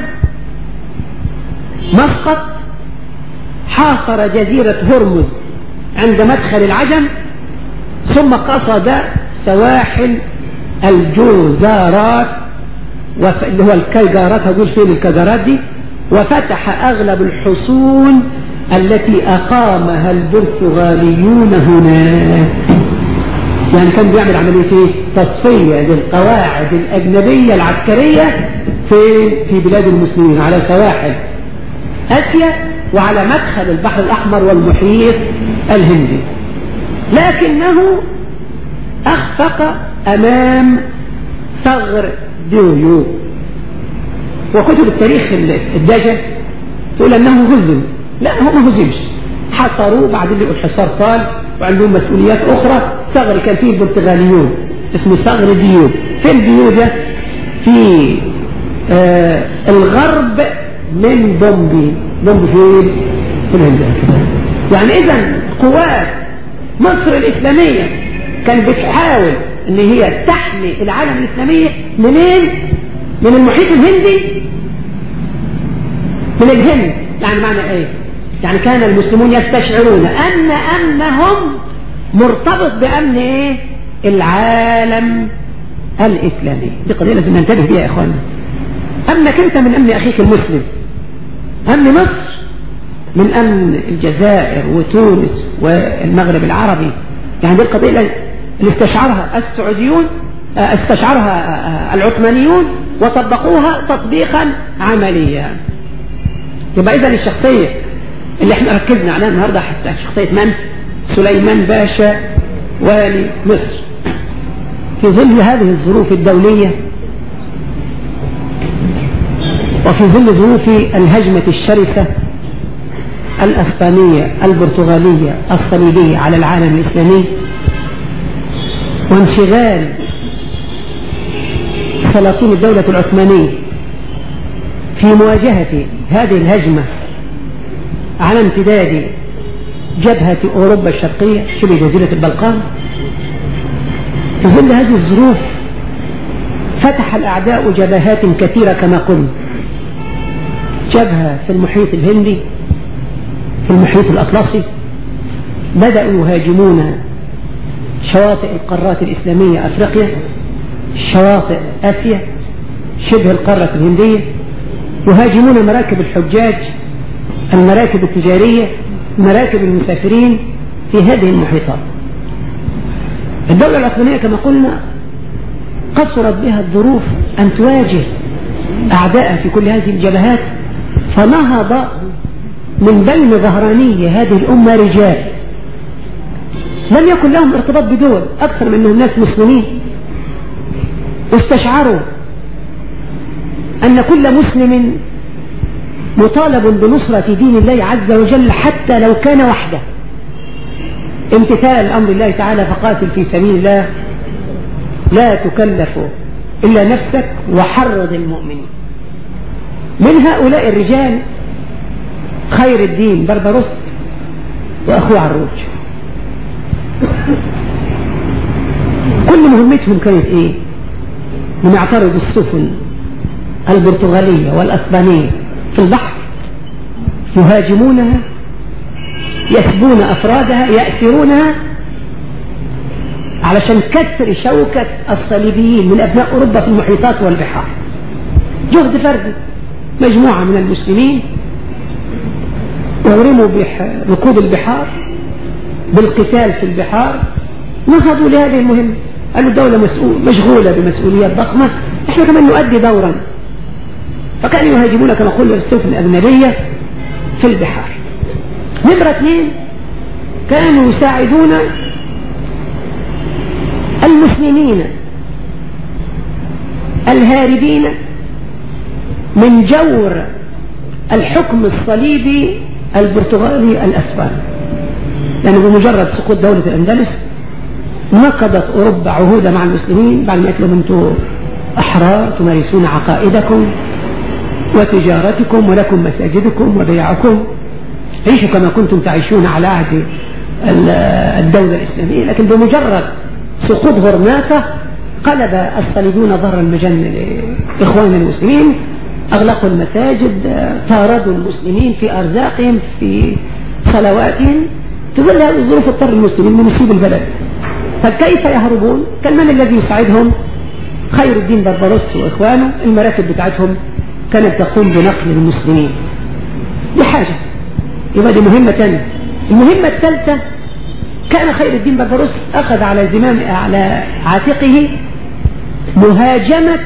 مسقط حاصر جزيرة هرمز عند مدخل العجم ثم قصد سواحل الجوزارات اللي هو الكيجارات هقول فين الكيجارات دي وفتح أغلب الحصون التي أقامها البرتغاليون هناك يعني كان بيعمل عملية ايه؟ تصفية للقواعد الأجنبية العسكرية في في بلاد المسلمين على سواحل آسيا وعلى مدخل البحر الأحمر والمحيط الهندي لكنه أخفق أمام ثغر ديويو وكتب التاريخ الدجل تقول أنه هزم لا هو ما هزمش حصروا بعدين لقوا الحصار طال وعندهم مسؤوليات أخرى ثغر كان فيه البرتغاليون اسمه ثغر ديو فين ديو ده في آه الغرب من بومبي بومبي فين في الهند يعني إذا قوات مصر الإسلامية كانت بتحاول ان هي تحمي العالم الإسلامي منين من المحيط الهندي من الهند يعني معنى ايه يعني كان المسلمون يستشعرون ان امنهم مرتبط بامن ايه العالم الاسلامي دي قضيه لازم ننتبه بيها يا اخوانا امنك انت من امن اخيك المسلم امن مصر من أمن الجزائر وتونس والمغرب العربي يعني دي القضية اللي استشعرها السعوديون استشعرها العثمانيون وطبقوها تطبيقا عمليا يبقى إذا الشخصية اللي احنا ركزنا عليها النهاردة حتى شخصية من؟ سليمان باشا والي مصر في ظل هذه الظروف الدولية وفي ظل ظروف الهجمة الشرسة الأسبانية البرتغالية الصليبية على العالم الإسلامي وانشغال سلاطين الدولة العثمانية في مواجهة هذه الهجمة على امتداد جبهة أوروبا الشرقية شبه جزيرة البلقان في ظل هذه الظروف فتح الأعداء جبهات كثيرة كما قلنا جبهة في المحيط الهندي في المحيط الأطلسي بدأوا يهاجمون شواطئ القارات الإسلامية أفريقيا شواطئ آسيا شبه القارة الهندية يهاجمون مراكب الحجاج المراكب التجارية مراكب المسافرين في هذه المحيطات الدولة العثمانية كما قلنا قصرت بها الظروف أن تواجه أعداء في كل هذه الجبهات فنهض من بين ظهراني هذه الأمة رجال لم يكن لهم ارتباط بدول أكثر من أنهم ناس مسلمين واستشعروا أن كل مسلم مطالب بنصرة دين الله عز وجل حتى لو كان وحده امتثال أمر الله تعالى فقاتل في سبيل الله لا تكلف إلا نفسك وحرض المؤمنين من هؤلاء الرجال خير الدين بربروس وأخوه عروج كل مهمتهم كانت ايه من يعترضوا السفن البرتغالية والأسبانية في البحر يهاجمونها يسبون أفرادها يأسرونها علشان كسر شوكة الصليبيين من أبناء أوروبا في المحيطات والبحار جهد فردي مجموعة من المسلمين يغرموا ركوب البحار بالقتال في البحار نهضوا لهذه المهمة قالوا الدولة مسؤول مشغولة بمسؤوليات ضخمة احنا كمان نؤدي دورا فكانوا يهاجمون كما قلنا السفن الأجنبية في البحار نمرة اثنين كانوا يساعدون المسلمين الهاربين من جور الحكم الصليبي البرتغالي الأسباني لأنه بمجرد سقوط دولة الأندلس نقضت أوروبا عهودا مع المسلمين بعد ما قالت لهم أنتم أحرار تمارسون عقائدكم وتجارتكم ولكم مساجدكم وبيعكم عيشوا كما كنتم تعيشون على عهد الدولة الإسلامية لكن بمجرد سقوط غرناطة قلب الصليبيون ظهر المجن لإخواننا المسلمين أغلقوا المساجد طاردوا المسلمين في أرزاقهم في صلواتهم تظل هذه الظروف اضطر المسلمين من يسيب البلد فكيف يهربون كان من الذي يساعدهم خير الدين بربروس وإخوانه المراكب بتاعتهم كانت تقوم بنقل المسلمين دي حاجة يبقى دي مهمة ثانية المهمة الثالثة كان خير الدين بربروس أخذ على زمام على عاتقه مهاجمة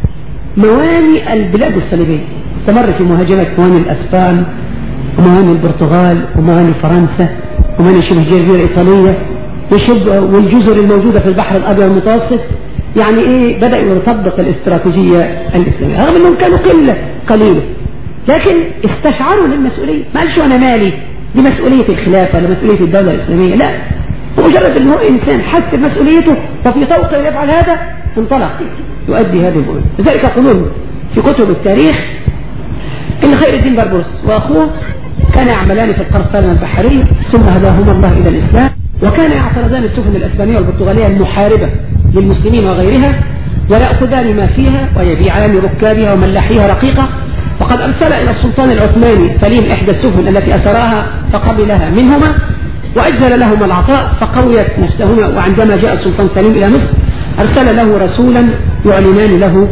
موانئ البلاد الصليبية استمر في مهاجمة موانئ الأسبان وموانئ البرتغال وموانئ فرنسا وموانئ شبه الجزيرة الإيطالية والجزر الموجودة في البحر الأبيض المتوسط يعني إيه بدأوا يطبق الاستراتيجية الإسلامية رغم أنهم كانوا قلة قليلة لكن استشعروا للمسؤولية ما قالش أنا مالي دي مسؤولية الخلافة ولا مسؤولية الدولة الإسلامية لا ومجرد أنه إنسان حس بمسؤوليته وفي طوق يفعل هذا انطلق يؤدي هذه المهمة لذلك يقولون في كتب التاريخ إن خير الدين بربروس وأخوه كان يعملان في القرصنة البحرية ثم هداهما الله إلى الإسلام وكان يعترضان السفن الأسبانية والبرتغالية المحاربة للمسلمين وغيرها ويأخذان ما فيها ويبيعان لركابها وملاحيها رقيقة وقد أرسل إلى السلطان العثماني سليم إحدى السفن التي أسراها فقبلها منهما وأجزل لهما العطاء فقويت نفسهما وعندما جاء السلطان سليم إلى مصر أرسل له رسولا يعلنان له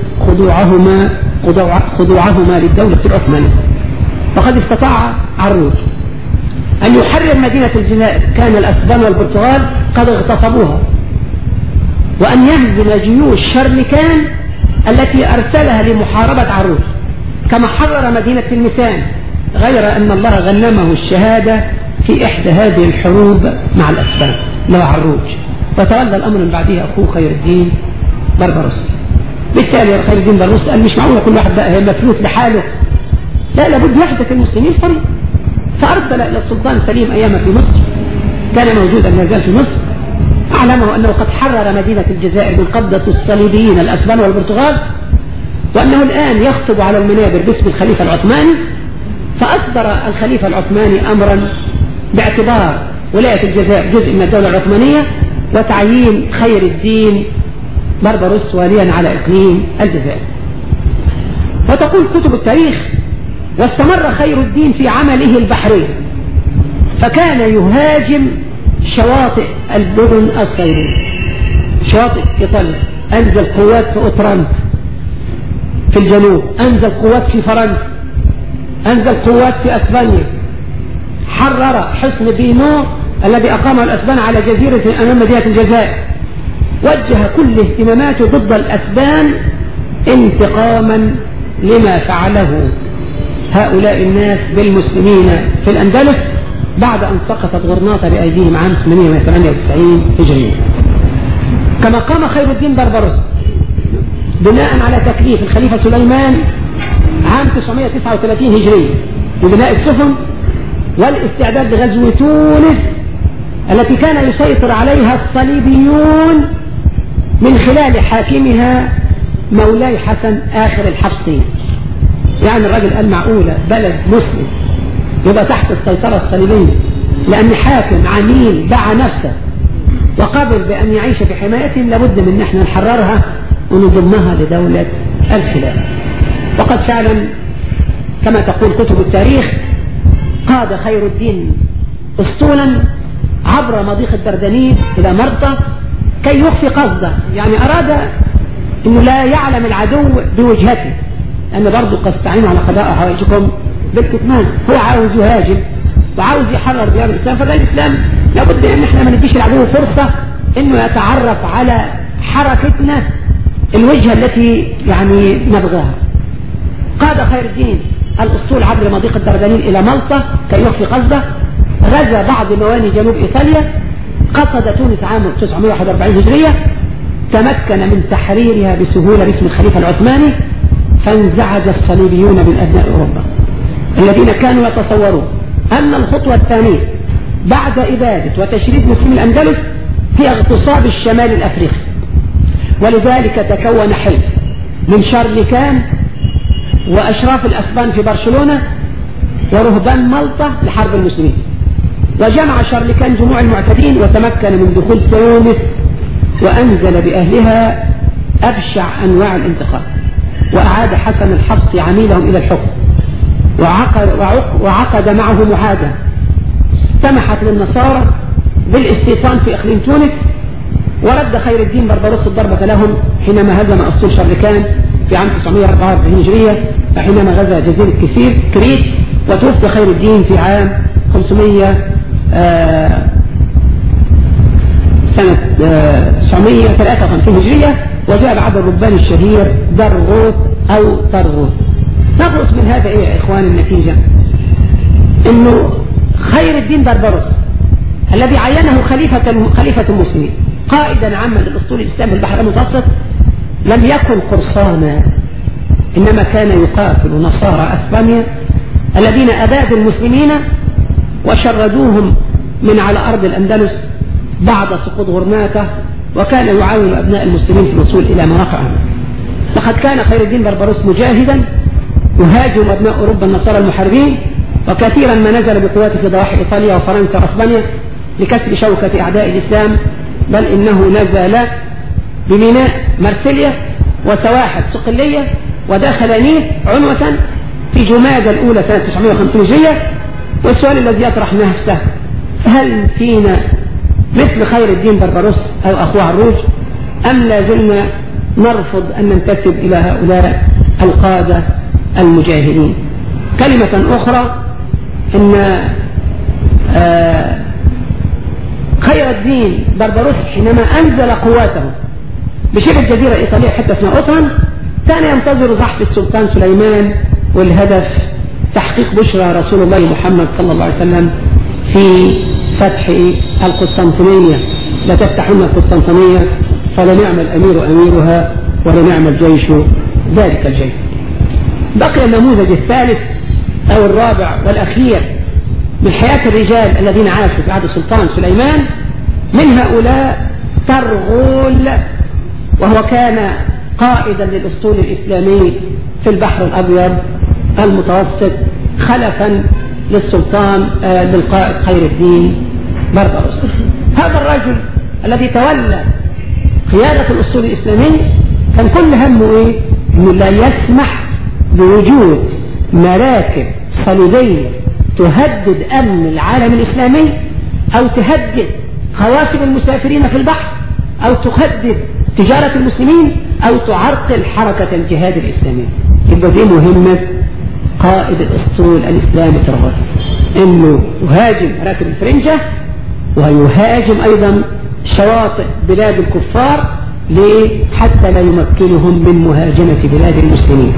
خضوعهما خضوعهما للدولة العثمانية وقد استطاع عروج أن يحرر مدينة الجزائر كان الأسبان والبرتغال قد اغتصبوها وأن يهزم جيوش شرلكان التي أرسلها لمحاربة عروس كما حرر مدينة المسان غير أن الله غنمه الشهادة في إحدى هذه الحروب مع الأسبان اللي عروج وتولى الأمر من بعده أخوه خير الدين بربرس بالتالي خير الدين بربرس قال مش معقولة كل واحد بقى مفلوس لحاله لا لابد وحدة المسلمين حرية فأرسل إلى السلطان سليم أيام في مصر كان موجودا ما زال في مصر أعلمه أنه قد حرر مدينة الجزائر من قبضة الصليبيين الأسبان والبرتغال وأنه الآن يخطب على المنابر باسم الخليفة العثماني فأصدر الخليفة العثماني أمرا باعتبار ولاية الجزائر جزء من الدولة العثمانية وتعيين خير الدين بربرس واليا على إقليم الجزائر وتقول كتب التاريخ واستمر خير الدين في عمله البحري فكان يهاجم شواطئ المدن الصينية شواطئ إيطاليا أنزل قوات في أوترانت في الجنوب أنزل قوات في فرنسا أنزل قوات في أسبانيا حرر حصن بينو الذي أقامه الأسبان على جزيرة أمام مدينة الجزائر وجه كل اهتماماته ضد الأسبان انتقاما لما فعله هؤلاء الناس بالمسلمين في الأندلس بعد أن سقطت غرناطة بأيديهم عام 898 هجرية كما قام خير الدين بربرس بناء على تكليف الخليفة سليمان عام 939 هجرية ببناء السفن والاستعداد لغزو تونس التي كان يسيطر عليها الصليبيون من خلال حاكمها مولاي حسن آخر الحفصي يعني الراجل قال معقولة بلد مسلم يبقى تحت السيطرة الصليبية لأن حاكم عميل باع نفسه وقبل بأن يعيش في حماية لابد من نحن نحررها ونضمها لدولة الخلافة وقد فعلا كما تقول كتب التاريخ قاد خير الدين اسطولا عبر مضيق الدردنيل إلى مرطة كي يخفي قصده يعني أراد أنه لا يعلم العدو بوجهته لأن برضه قد استعينوا على قضاء حوائجكم بالكتمان هو عاوز يهاجم وعاوز يحرر ديار الإسلام فده الإسلام لابد أن احنا ما نديش العدو فرصة أنه يتعرف على حركتنا الوجهة التي يعني نبغاها قاد خير الدين الأسطول عبر مضيق الدردنيل إلى مالطا كي يخفي قصده غزا بعض مواني جنوب إيطاليا قصد تونس عام 941 هجرية تمكن من تحريرها بسهولة باسم الخليفة العثماني فانزعج الصليبيون من أبناء أوروبا الذين كانوا يتصورون أن الخطوة الثانية بعد إبادة وتشريد مسلمي الأندلس هي اغتصاب الشمال الأفريقي ولذلك تكون حلف من شارلكان وأشراف الأسبان في برشلونة ورهبان مالطا لحرب المسلمين وجمع شارلكان جموع المعتدين وتمكن من دخول تونس وأنزل بأهلها أبشع أنواع الانتقام وأعاد حسن الحفص عميلهم إلى الحكم وعقد, وعقد معه معاهدة سمحت للنصارى بالاستيطان في إقليم تونس ورد خير الدين بربروس الضربة لهم حينما هزم أسطول شركان في عام 944 هجرية فحينما غزا جزيرة كثير كريت وتوفي خير الدين في عام 500 آه سنة آه 953 هجرية وجاء بعد الربان الشهير درغوت أو ترغوت نخلص من هذا إيه يا إخوان النتيجة إنه خير الدين بربروس الذي عينه خليفة خليفة المسلمين قائدا عاما للأسطول الإسلامي في البحر المتوسط لم يكن قرصانا إنما كان يقاتل نصارى أسبانيا الذين أبادوا المسلمين وشردوهم من على أرض الأندلس بعد سقوط غرناطة وكان يعاون أبناء المسلمين في الوصول إلى مرافعهم لقد كان خير الدين بربروس مجاهدا يهاجم أبناء أوروبا النصارى المحاربين وكثيرا ما نزل بقواته في ضواحي إيطاليا وفرنسا وأسبانيا لكسر شوكة أعداء الإسلام بل إنه نزل بميناء مرسيليا وسواحل صقلية ودخل نيس عنوة في جماد الأولى سنة 950 هجرية والسؤال الذي يطرح نفسه هل فينا مثل خير الدين بربروس أو أخوه عروج أم لا زلنا نرفض أن ننتسب إلى هؤلاء القادة المجاهدين كلمة أخرى أن آه خير الدين بربروس حينما أنزل قواته بشبه الجزيرة الإيطالية حتى اسمها أوتران كان ينتظر زحف السلطان سليمان والهدف تحقيق بشرى رسول الله محمد صلى الله عليه وسلم في فتح القسطنطينية لتفتحن القسطنطينية فلنعم الأمير أميرها ولنعم الجيش ذلك الجيش بقي النموذج الثالث أو الرابع والأخير من حياة الرجال الذين عاشوا في عهد السلطان سليمان من هؤلاء ترغول وهو كان قائدا للأسطول الإسلامي في البحر الأبيض المتوسط خلفا للسلطان آه للقائد خير الدين بربروس هذا الرجل الذي تولى قيادة الأسطول الإسلامي كان كل همه إيه؟ إنه لا يسمح بوجود مراكب صليبية تهدد أمن العالم الإسلامي أو تهدد قوافل المسافرين في البحر أو تهدد تجارة المسلمين أو تعرقل حركة الجهاد الإسلامي يبقى دي مهمة قائد الأسطول الإسلامي ترغب إنه يهاجم مراكب الفرنجة ويهاجم أيضا شواطئ بلاد الكفار ليه؟ حتى لا يمكنهم من مهاجمة بلاد المسلمين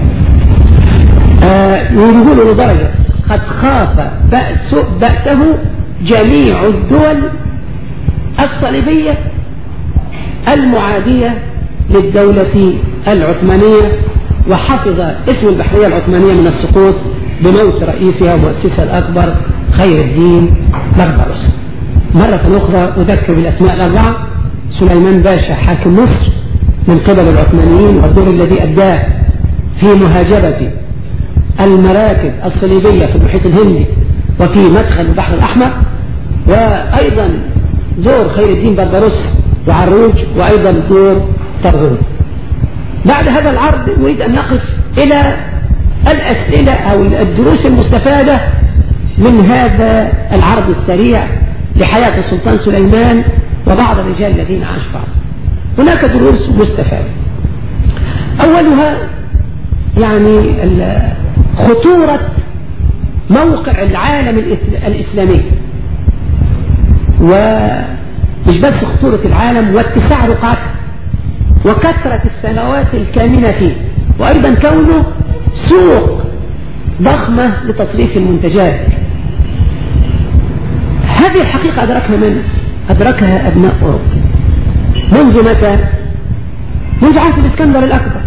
آه يقولوا لدرجة قد خاف بأس بأسه جميع الدول الصليبية المعادية للدولة العثمانية وحفظ اسم البحرية العثمانية من السقوط بموت رئيسها ومؤسسها الأكبر خير الدين بربروس مرة أخرى أذكر بالأسماء الأربعة سليمان باشا حاكم مصر من قبل العثمانيين والدور الذي أداه في مهاجمة المراكب الصليبية في المحيط الهندي وفي مدخل البحر الأحمر وأيضا دور خير الدين بربروس وعروج وأيضا دور ترغوب بعد هذا العرض نريد أن نقف إلى الأسئلة أو الدروس المستفادة من هذا العرض السريع لحياة السلطان سليمان وبعض الرجال الذين عاشوا في عصره هناك دروس مستفادة أولها يعني خطورة موقع العالم الإسلامي ومش بس خطورة العالم واتساع رقعته وكثرة السنوات الكامنة فيه وأيضا كونه سوق ضخمة لتصريف المنتجات هذه الحقيقة أدركها من؟ أدركها أبناء أوروبا منذ متى؟ منذ عهد الإسكندر الأكبر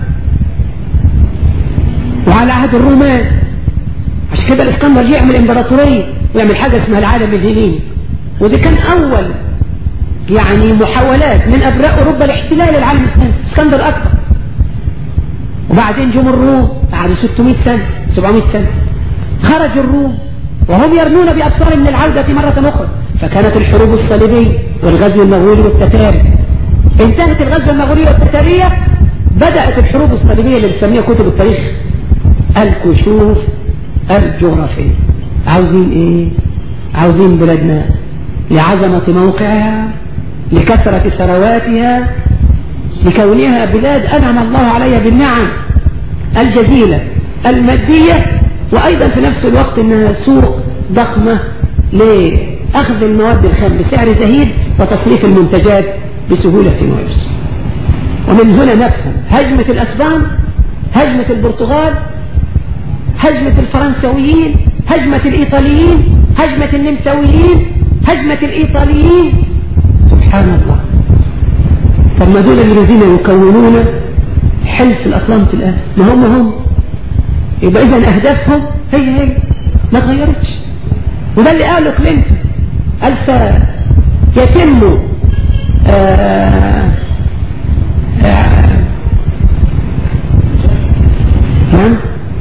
وعلى عهد الرومان عشان كده الإسكندر جه يعمل إمبراطورية ويعمل حاجة اسمها العالم الهيليني ودي كان أول يعني محاولات من أبناء أوروبا لاحتلال العالم الإسلامي اسكندر أكبر وبعدين جم الروم بعد 600 سنة 700 سنة خرج الروم وهم يرمون بأبصارهم من العودة مرة أخرى فكانت الحروب الصليبية والغزو المغولي والتتاري انتهت الغزو المغولي والتتارية بدأت الحروب الصليبية اللي بتسميها كتب التاريخ الكشوف الجغرافية عاوزين ايه عاوزين بلادنا لعظمة موقعها لكثرة ثرواتها لكونها بلاد أنعم الله عليها بالنعم الجزيلة المادية وأيضا في نفس الوقت أنها سوق ضخمة لأخذ المواد الخام بسعر زهيد وتصريف المنتجات بسهولة ويسر ومن هنا نفهم هجمة الأسبان هجمة البرتغال هجمة الفرنسويين هجمة الإيطاليين هجمة النمساويين هجمة الإيطاليين سبحان الله طب ما دول الذين يكونون حلف الأطلنطي الآن ما هم هم يبقى إذا أهدافهم هي هي ما تغيرتش وده اللي قاله كلينتون قال سيتم آه آه نعم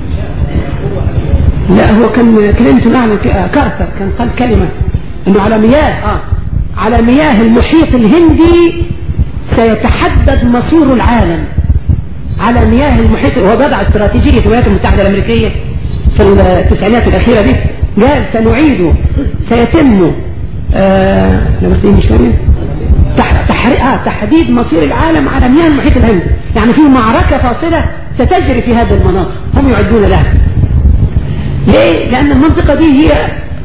لا هو كان كلينتون أعلن كارتر كان قال كلمة انه على مياه آه على مياه المحيط الهندي سيتحدد مصير العالم على مياه المحيط وهو بدع استراتيجية الولايات المتحدة الأمريكية في التسعينات الأخيرة دي قال سنعيد سيتم آه شوية تح... آه تحديد مصير العالم على مياه المحيط الهندي يعني في معركة فاصلة ستجري في هذه المناطق هم يعدون لها ليه؟ لأن المنطقة دي هي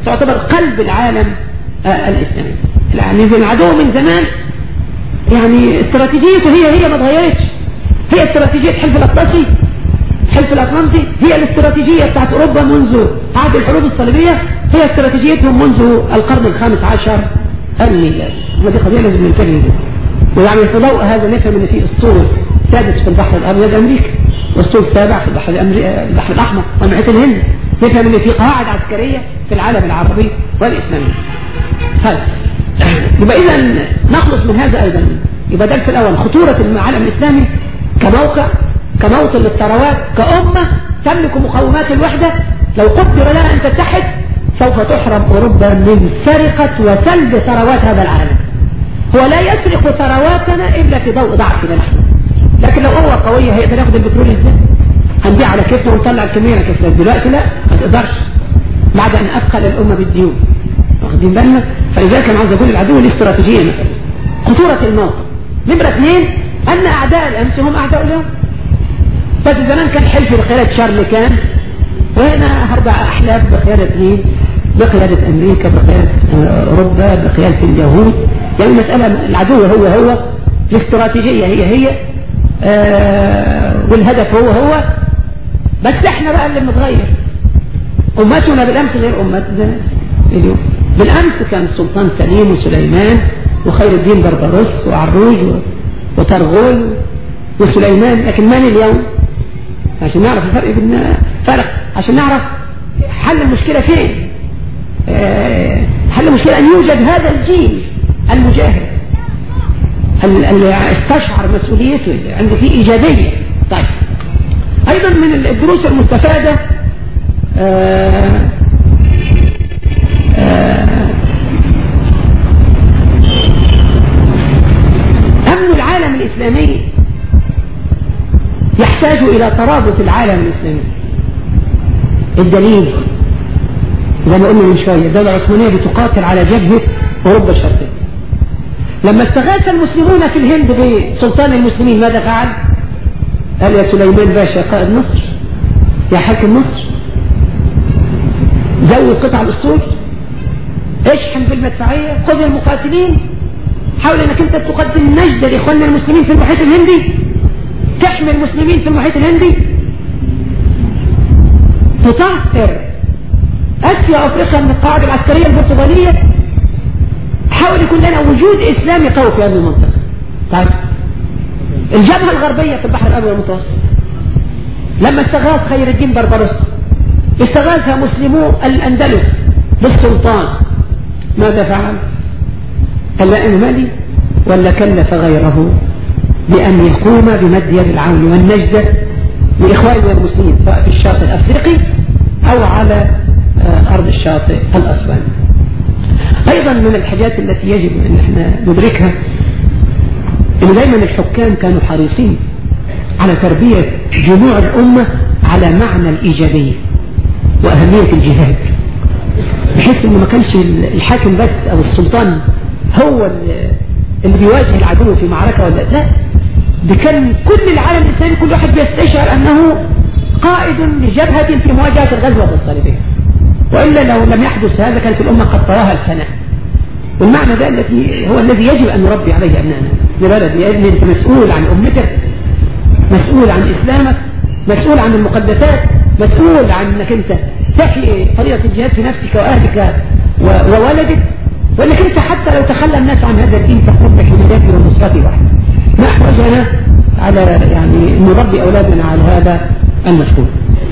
تعتبر قلب العالم آه الإسلامي يعني العدو من زمان يعني استراتيجيته هي هي ما تغيرتش هي استراتيجية حلف الأطلسي حلف الأطلنطي هي الاستراتيجية بتاعت أوروبا منذ عهد الحروب الصليبية هي استراتيجيتهم منذ القرن الخامس عشر الميلادي ودي قضية لازم ننتبه لها ويعني في ضوء هذا نفهم ان في اسطول سادس في البحر الابيض امريكا واسطول سابع في البحر البحر الاحمر ومحيط الهند نفهم ان في قواعد عسكريه في العالم العربي والاسلامي هذا يبقى اذا نخلص من هذا ايضا يبقى درس الاول خطوره العالم الاسلامي كموقع كموطن للثروات كأمة تملك مقومات الوحدة لو قدر لها أن تتحد سوف تحرم أوروبا من سرقة وسلب ثروات هذا العالم هو لا يسرق ثرواتنا إلا في ضوء ضعفنا نحن لكن لو قوة قوية هيقدر ياخد البترول ازاي هنبيع على كيفنا ونطلع الكمية على كيفنا دلوقتي لا ما تقدرش بعد أن أثقل الأمة بالديون واخدين بالنا فلذلك أنا عاوز أقول العدو الاستراتيجية مثلا خطورة الموقف نمرة اثنين أن أعداء الأمس هم أعداء اليوم بس زمان كان حلف بقيادة شارل كان وهنا أربع أحلاف بقيادة مين؟ بقيادة أمريكا بقيادة أوروبا بقيادة اليهود يعني المسألة العدو هو هو الاستراتيجية هي هي آه والهدف هو هو بس احنا بقى اللي بنتغير أمتنا بالأمس غير أمتنا اليوم بالأمس كان السلطان سليم وسليمان وخير الدين بربروس وعروج وطرغول وسليمان لكن من اليوم عشان نعرف الفرق بين فرق عشان نعرف حل المشكلة فين آه حل المشكلة أن يوجد هذا الجيل المجاهد اللي استشعر مسؤوليته اللي عنده فيه إيجابية طيب أيضا من الدروس المستفادة آه آه أمن العالم الإسلامي يحتاج إلى ترابط العالم الإسلامي الدليل زي ما قلنا من شوية الدولة العثمانية بتقاتل على جبهة أوروبا الشرقية لما استغاث المسلمون في الهند بسلطان المسلمين ماذا فعل؟ قال يا سليمان باشا قائد مصر يا حاكم مصر زود قطع الأسطول اشحن بالمدفعية خذ المقاتلين حاول انك انت تقدم نجدة لاخواننا المسلمين في المحيط الهندي تحمي المسلمين في المحيط الهندي تطهر اسيا افريقيا من القواعد العسكريه البرتغاليه حاول يكون لنا وجود اسلامي قوي في هذه المنطقه طيب الجبهه الغربيه في البحر الابيض المتوسط لما استغاث خير الدين بربروس استغاث مسلمو الاندلس بالسلطان ماذا فعل؟ قال لا انا مالي ولا كلف غيره بأن يقوم بمد يد العون والنجدة لإخواننا المسلمين سواء في الشاطئ الأفريقي أو على أرض الشاطئ الأسباني أيضا من الحاجات التي يجب أن احنا ندركها أن دائما الحكام كانوا حريصين على تربية جموع الأمة على معنى الإيجابية وأهمية الجهاد بحيث أنه ما كانش الحاكم بس أو السلطان هو اللي بيواجه العدو في معركة ولا لا ده كان كل العالم الإسلامي كل واحد بيستشعر أنه قائد لجبهة في مواجهة الغزوة الصليبية وإلا لو لم يحدث هذا كانت الأمة قد طواها الفناء والمعنى ده الذي هو الذي يجب أن نربي عليه أبنائنا لبلد يا ابني أنت مسؤول عن أمتك مسؤول عن إسلامك مسؤول عن المقدسات مسؤول عن أنك أنت تحيي طريقة الجهاد في نفسك وأهلك وولدك وانك انت حتى لو تخلى الناس عن هذا الدين تقوم بحمايته ونصرته وحده ما احوجنا على يعني ان نربي اولادنا على هذا المشهور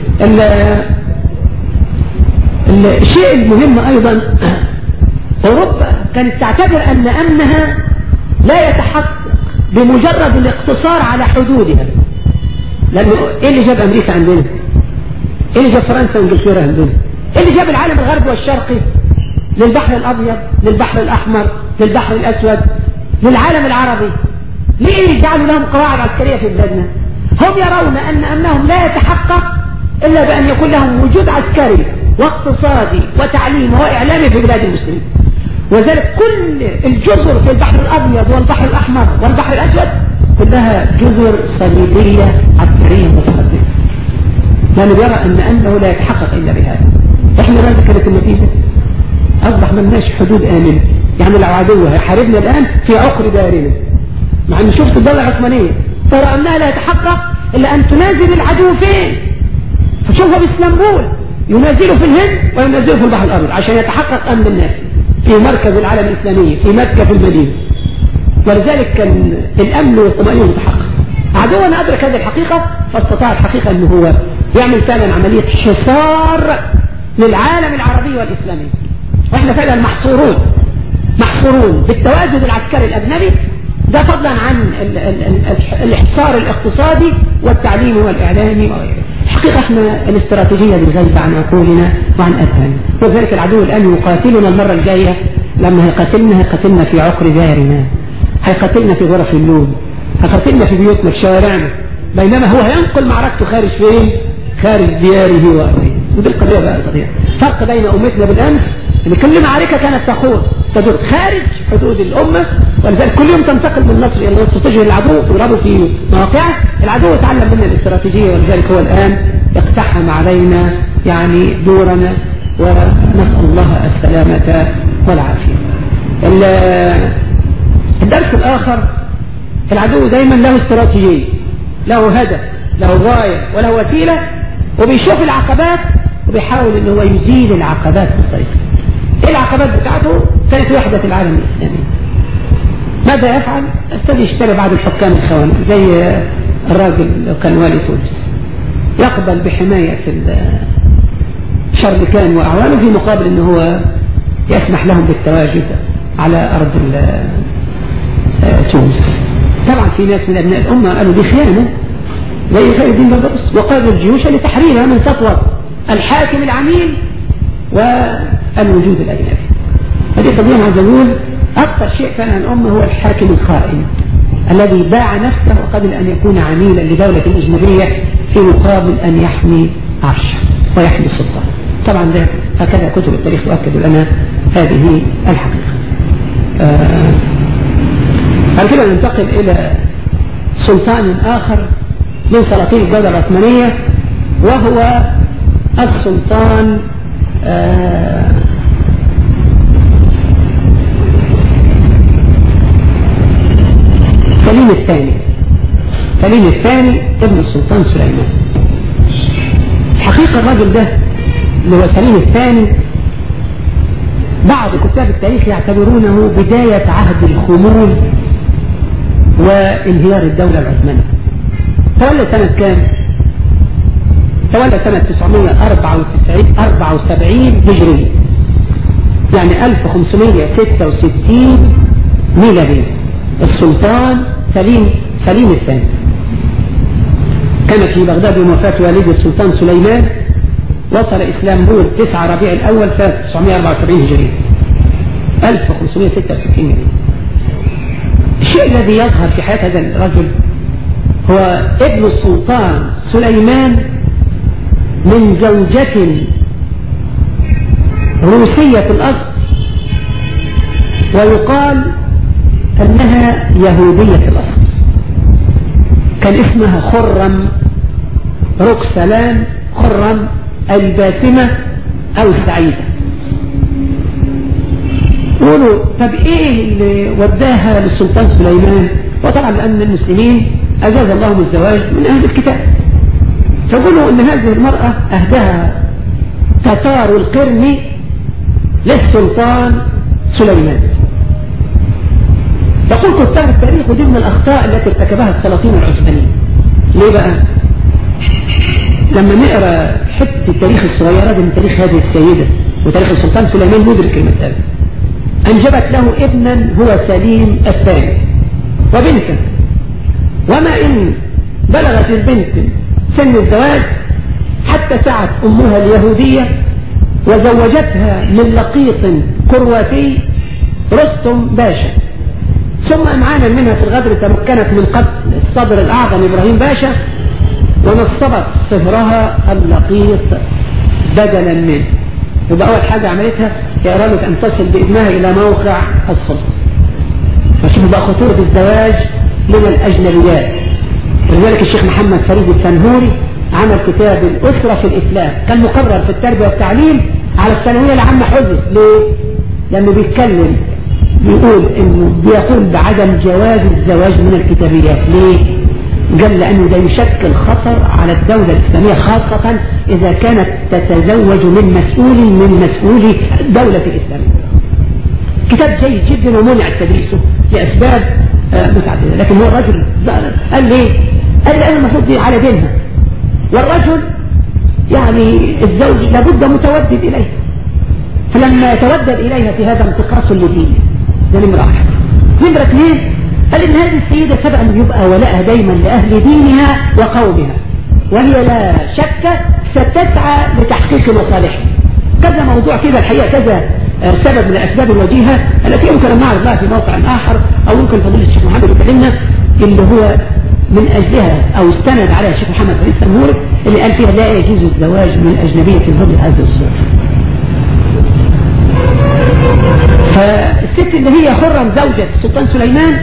الشيء المهم ايضا اوروبا كانت تعتبر ان امنها لا يتحقق بمجرد الاقتصار على حدودها لانه ايه اللي جاب امريكا عندنا ايه اللي جاب فرنسا وانجلترا عندنا ايه اللي جاب العالم الغربي والشرقي للبحر الأبيض للبحر الأحمر للبحر الأسود للعالم العربي ليه جعلوا لهم قواعد عسكرية في بلادنا هم يرون أن أمنهم لا يتحقق إلا بأن يكون لهم وجود عسكري واقتصادي وتعليم وإعلامي في بلاد المسلمين وذلك كل الجزر في البحر الأبيض والبحر الأحمر والبحر الأسود كلها جزر صليبية عسكرية متقدمة لأنه يرى أن أنه لا يتحقق إلا بهذا إحنا ماذا كانت النتيجة أصبح ملناش حدود آمنة يعني لو عدو هيحاربنا الآن في عقر دارنا مع أن شفت الدولة العثمانية ترى أنها لا يتحقق إلا أن تنازل العدو فين فشوفها باسطنبول ينازله في الهند وينازله في البحر الأبيض عشان يتحقق أمن الناس في مركز العالم الإسلامي في مكة في المدينة ولذلك كان الأمن والطمأنينة متحقق عدونا أدرك هذه الحقيقة فاستطاع الحقيقة أنه هو يعمل فعلا عملية حصار للعالم العربي والإسلامي واحنا فعلا محصورون محصورون بالتواجد العسكري الأجنبي ده فضلا عن الإحصار الاقتصادي والتعليم والإعلامي وغيره الحقيقة احنا الاستراتيجية دي غايبة عن عقولنا وعن أذهاننا وذلك العدو الآن يقاتلنا المرة الجاية لما هيقاتلنا هيقاتلنا في عقر دارنا هيقاتلنا في غرف النوم هيقاتلنا في بيوتنا في شوارعنا بينما هو هينقل معركته خارج فين خارج دياره وأرضه ودي القضية بقى القضية فرق بين أمتنا بالأمس ان كل معركة كانت تخوض تدور خارج حدود الأمة ولذلك كل يوم تنتقل من نصر إلى نصر تجهل العدو تضربه في مواقعه العدو تعلم منا الاستراتيجية ولذلك هو الآن يقتحم علينا يعني دورنا ونسأل الله السلامة والعافية الدرس الآخر العدو دايما له استراتيجية له هدف له غاية وله وسيلة وبيشوف العقبات وبيحاول ان هو يزيل العقبات بالطريقة ايه العقبات بتاعته كانت وحدة العالم الاسلامي ماذا يفعل ابتدي يشتري بعض الحكام الخوان زي الراجل كان والي تونس يقبل بحماية شرلكان واعوانه في مقابل ان هو يسمح لهم بالتواجد على ارض تونس طبعا في ناس من ابناء الامه قالوا دي خيانه زي خير الدين بردرس وقادوا الجيوش لتحريرها من سطوه الحاكم العميل والوجود الأجنبي هذه قضية عايز أقول أكثر شيء كان الأمة هو الحاكم الخائن الذي باع نفسه وقبل أن يكون عميلا لدولة أجنبية في مقابل أن يحمي عرشه ويحمي السلطة طبعا ده هكذا كتب التاريخ تؤكد لنا هذه الحقيقة آه بعد كده ننتقل إلى سلطان آخر من سلاطين الدولة العثمانية وهو السلطان آه سليم الثاني سليم الثاني ابن السلطان سليمان الحقيقة الرجل ده اللي هو سليم الثاني بعض كتاب التاريخ يعتبرونه بداية عهد الخمول وانهيار الدولة العثمانية تولى سنة كام؟ تولى سنة 974 74 هجرية يعني 1566 ميلادية السلطان سليم سليم الثاني كان في بغداد يوم وفاة والده السلطان سليمان وصل إسلامبول 9 ربيع الأول سنة 974 هجرية 1566 هجرية الشيء الذي يظهر في حياة هذا الرجل هو ابن السلطان سليمان من زوجة روسية الأصل ويقال أنها يهودية الأصل كان اسمها خرم ركسلان خرم الباسمة أو السعيدة يقولوا طب ايه اللي وداها للسلطان سليمان وطبعا لأن المسلمين أجاز اللهم الزواج من أهل الكتاب فقولوا ان هذه المرأة اهداها تتار القرن للسلطان سليمان يقول كتاب التاريخ ودي من الاخطاء التي ارتكبها السلاطين العثمانيين ليه بقى لما نقرا حته التاريخ الصغيره دي من تاريخ هذه السيده وتاريخ السلطان سليمان ندرك المساله انجبت له ابنا هو سليم الثاني وبنتا وما ان بلغت البنت سن الزواج حتى سعت أمها اليهودية وزوجتها من لقيط كرواتي رستم باشا ثم أمعانا منها في الغدر تمكنت من قتل الصدر الأعظم إبراهيم باشا ونصبت صهرها اللقيط بدلا منه يبقى أول حاجة عملتها هي أرادت أن تصل بابنها إلى موقع السلطة فشوفوا بقى خطورة الزواج من الأجنبيات ولذلك الشيخ محمد فريد السنهوري عمل كتاب الأسرة في الإسلام كان مقرر في التربية والتعليم على الثانوية العامة حزب ليه؟ لأنه بيتكلم بيقول انه بيقول بعدم جواز الزواج من الكتابيات ليه قال لأنه ده يشكل خطر على الدولة الإسلامية خاصة إذا كانت تتزوج من مسؤول من مسؤولي الدولة الإسلامية كتاب جيد جدا ومنع تدريسه لأسباب آه، متعددة لكن هو الرجل قال ليه قال لي أنا المفروض على دينها والرجل يعني الزوج لابد متودد إليه فلما يتودد إليها في هذا انتقاص لدينه ده نمرة واحد نمرة اثنين قال إن هذه السيدة سبق أن يبقى ولائها دايما لأهل دينها وقومها وهي لا شك ستسعى لتحقيق مصالحها كذا موضوع كذا الحقيقة كذا آه، سبب من الأسباب الوجيهة التي يمكن أن نعرض لها في موقع آخر أو يمكن فضيلة الشيخ محمد يكلمنا اللي هو من أجلها أو استند عليها الشيخ محمد فريد سموري اللي قال فيها لا يجوز الزواج من أجنبية في ظل هذه الصورة فالست اللي هي حرم زوجة السلطان سليمان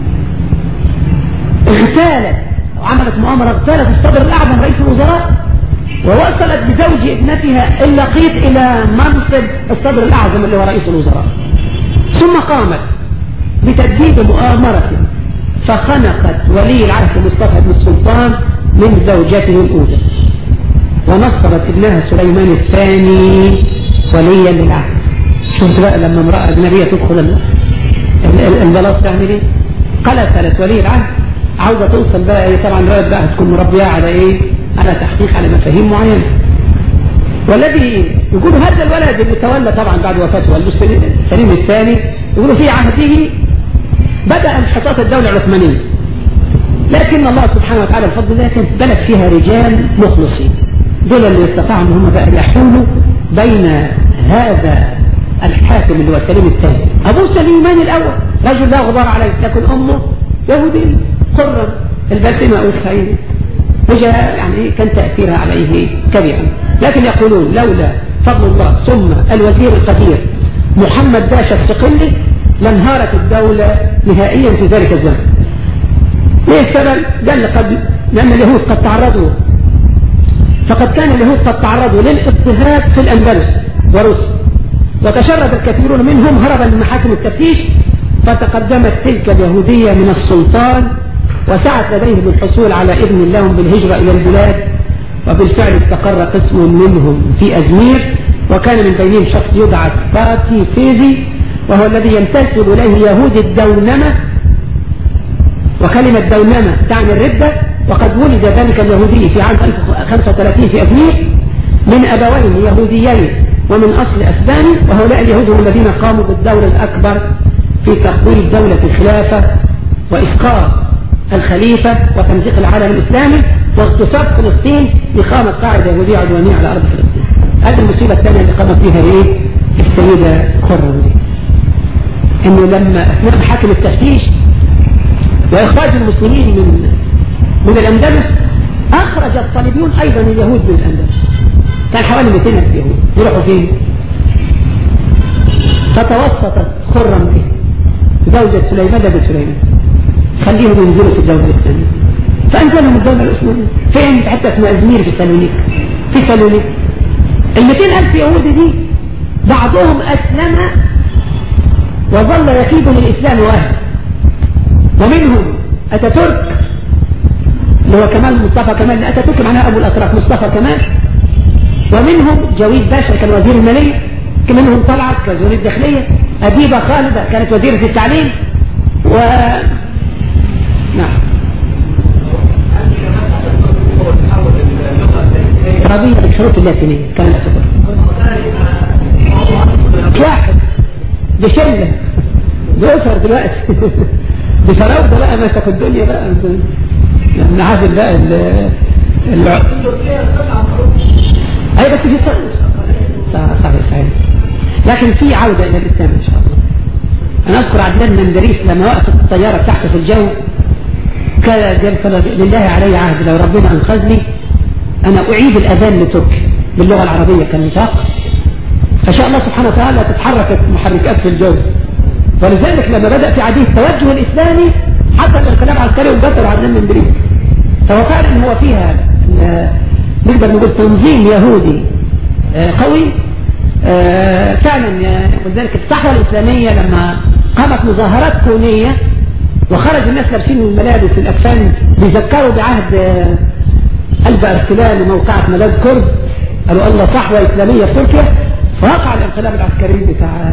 اغتالت وعملت مؤامرة اغتالت الصدر الأعظم رئيس الوزراء ووصلت بزوج ابنتها اللقيط إلى منصب الصدر الأعظم اللي هو رئيس الوزراء ثم قامت بتدبيب مؤامرة فخنقت ولي العهد مصطفى بن السلطان من زوجته الأولى ونصبت ابنها سليمان الثاني وليا للعهد شفت بقى لما امرأة أجنبية تدخل البلاط تعمل ايه قلت ولي العهد عاوزة توصل بقى ايه طبعا الولد بقى هتكون مربية على ايه على تحقيق على مفاهيم معينة والذي يقول هذا الولد اللي تولى طبعا بعد وفاة والده سليم الثاني يقولوا في عهده بدأ انحطاط الدولة العثمانية لكن الله سبحانه وتعالى الفضل الله كانت بلد فيها رجال مخلصين دول اللي استطاعوا ان هم بقى يحولوا بين هذا الحاكم اللي هو سليم الثاني ابوه سليمان الاول رجل لا غبار عليه لكن امه يهودي قرر البسمة او السعيد وجاء يعني كان تأثيرها عليه كبيرا لكن يقولون لولا فضل الله ثم الوزير القدير محمد باشا الصقلي لانهارت الدولة نهائيا في ذلك الزمن ليه السبب؟ قال لقد لأن اليهود قد تعرضوا فقد كان اليهود قد تعرضوا للاضطهاد في الأندلس وروسيا وتشرد الكثيرون منهم هربا من محاكم التفتيش فتقدمت تلك اليهودية من السلطان وسعت لديهم الحصول على إذن لهم بالهجرة إلى البلاد وبالفعل استقر قسم منهم في أزمير وكان من بينهم شخص يدعى سباتي سيزي وهو الذي ينتسب إليه يهود الدونمة وكلمة دونمة تعني الردة وقد ولد ذلك اليهودي في عام 35 في أزمير من أبوين يهوديين ومن أصل أسباني وهؤلاء اليهود هم الذين قاموا بالدور الأكبر في تقويل دولة الخلافة وإسقاط الخليفة وتمزيق العالم الإسلامي واغتصاب فلسطين لإقامة قاعدة يهودية عدوانية على أرض فلسطين هذه المصيبة الثانية اللي قامت بها إيه؟ السيدة خرم دي إنه لما أثناء محاكم التفتيش وإخراج المسلمين من من الأندلس أخرج الصليبيون أيضا اليهود من الأندلس كان حوالي 200 ألف يهود يروحوا فين فتوسطت خرم به زوجة سليمان بن سليمان خليهم ينزلوا في الدولة الإسلامية فأنزلهم الدولة الإسلامية فين في حتة اسمها أزمير في سالونيك في سالونيك ال 200 ألف يهودي دي بعضهم أسلم وظل يكيد للإسلام وأهل ومنهم أتاتورك اللي هو كمال مصطفى كمال أتاتورك معناها أبو الأتراك مصطفى كمال ومنهم جويد باشا كان وزير المالية منهم طلعت كوزير الداخلية أديبة خالدة كانت وزيرة التعليم و نعم عربية بالحروف اللاتينية كانت تقول واحد بشلة بأسر دلوقتي بفراوضة بقى ماسك الدنيا بقى نعزل بقى ال أي بس في صحيح صحيح لكن في عودة إلى الإسلام إن شاء الله أنا أذكر عدنان مندريس لما وقفت الطيارة بتاعته في الجو قال لله علي عهد لو ربنا أنقذني أنا أعيد الأذان لتركيا باللغة العربية كالنطاق فشاء الله سبحانه وتعالى تتحرك محركات في الجو ولذلك لما بدأ في عديه التوجه الإسلامي حصل انقلاب عسكري وانقتل عدنان مندريس فهو فعلا هو فيها نقدر نقول تنظيم يهودي آه، قوي آه، فعلا آه، ولذلك الصحوة الإسلامية لما قامت مظاهرات كونية وخرج الناس لابسين الملابس الأكفان بيذكروا بعهد آه، قلب أرسلان وموقعة ملاذ كرد قالوا الله صحوة إسلامية في تركيا فوقع الانقلاب العسكري بتاع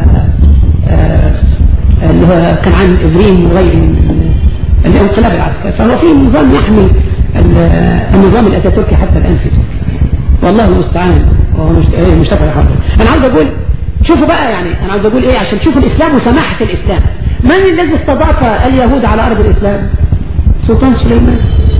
اللي هو كان عن إبريم وغيره من الانقلاب العسكري فهو في نظام يحمي النظام الأتاتوركي حتى الآن في تركيا والله المستعان وهو مشتفى الحرب انا عاوز اقول شوفوا بقى يعني انا عاوز اقول ايه عشان تشوفوا الاسلام وسماحة الاسلام من الذي استضاف اليهود على ارض الاسلام سلطان سليمان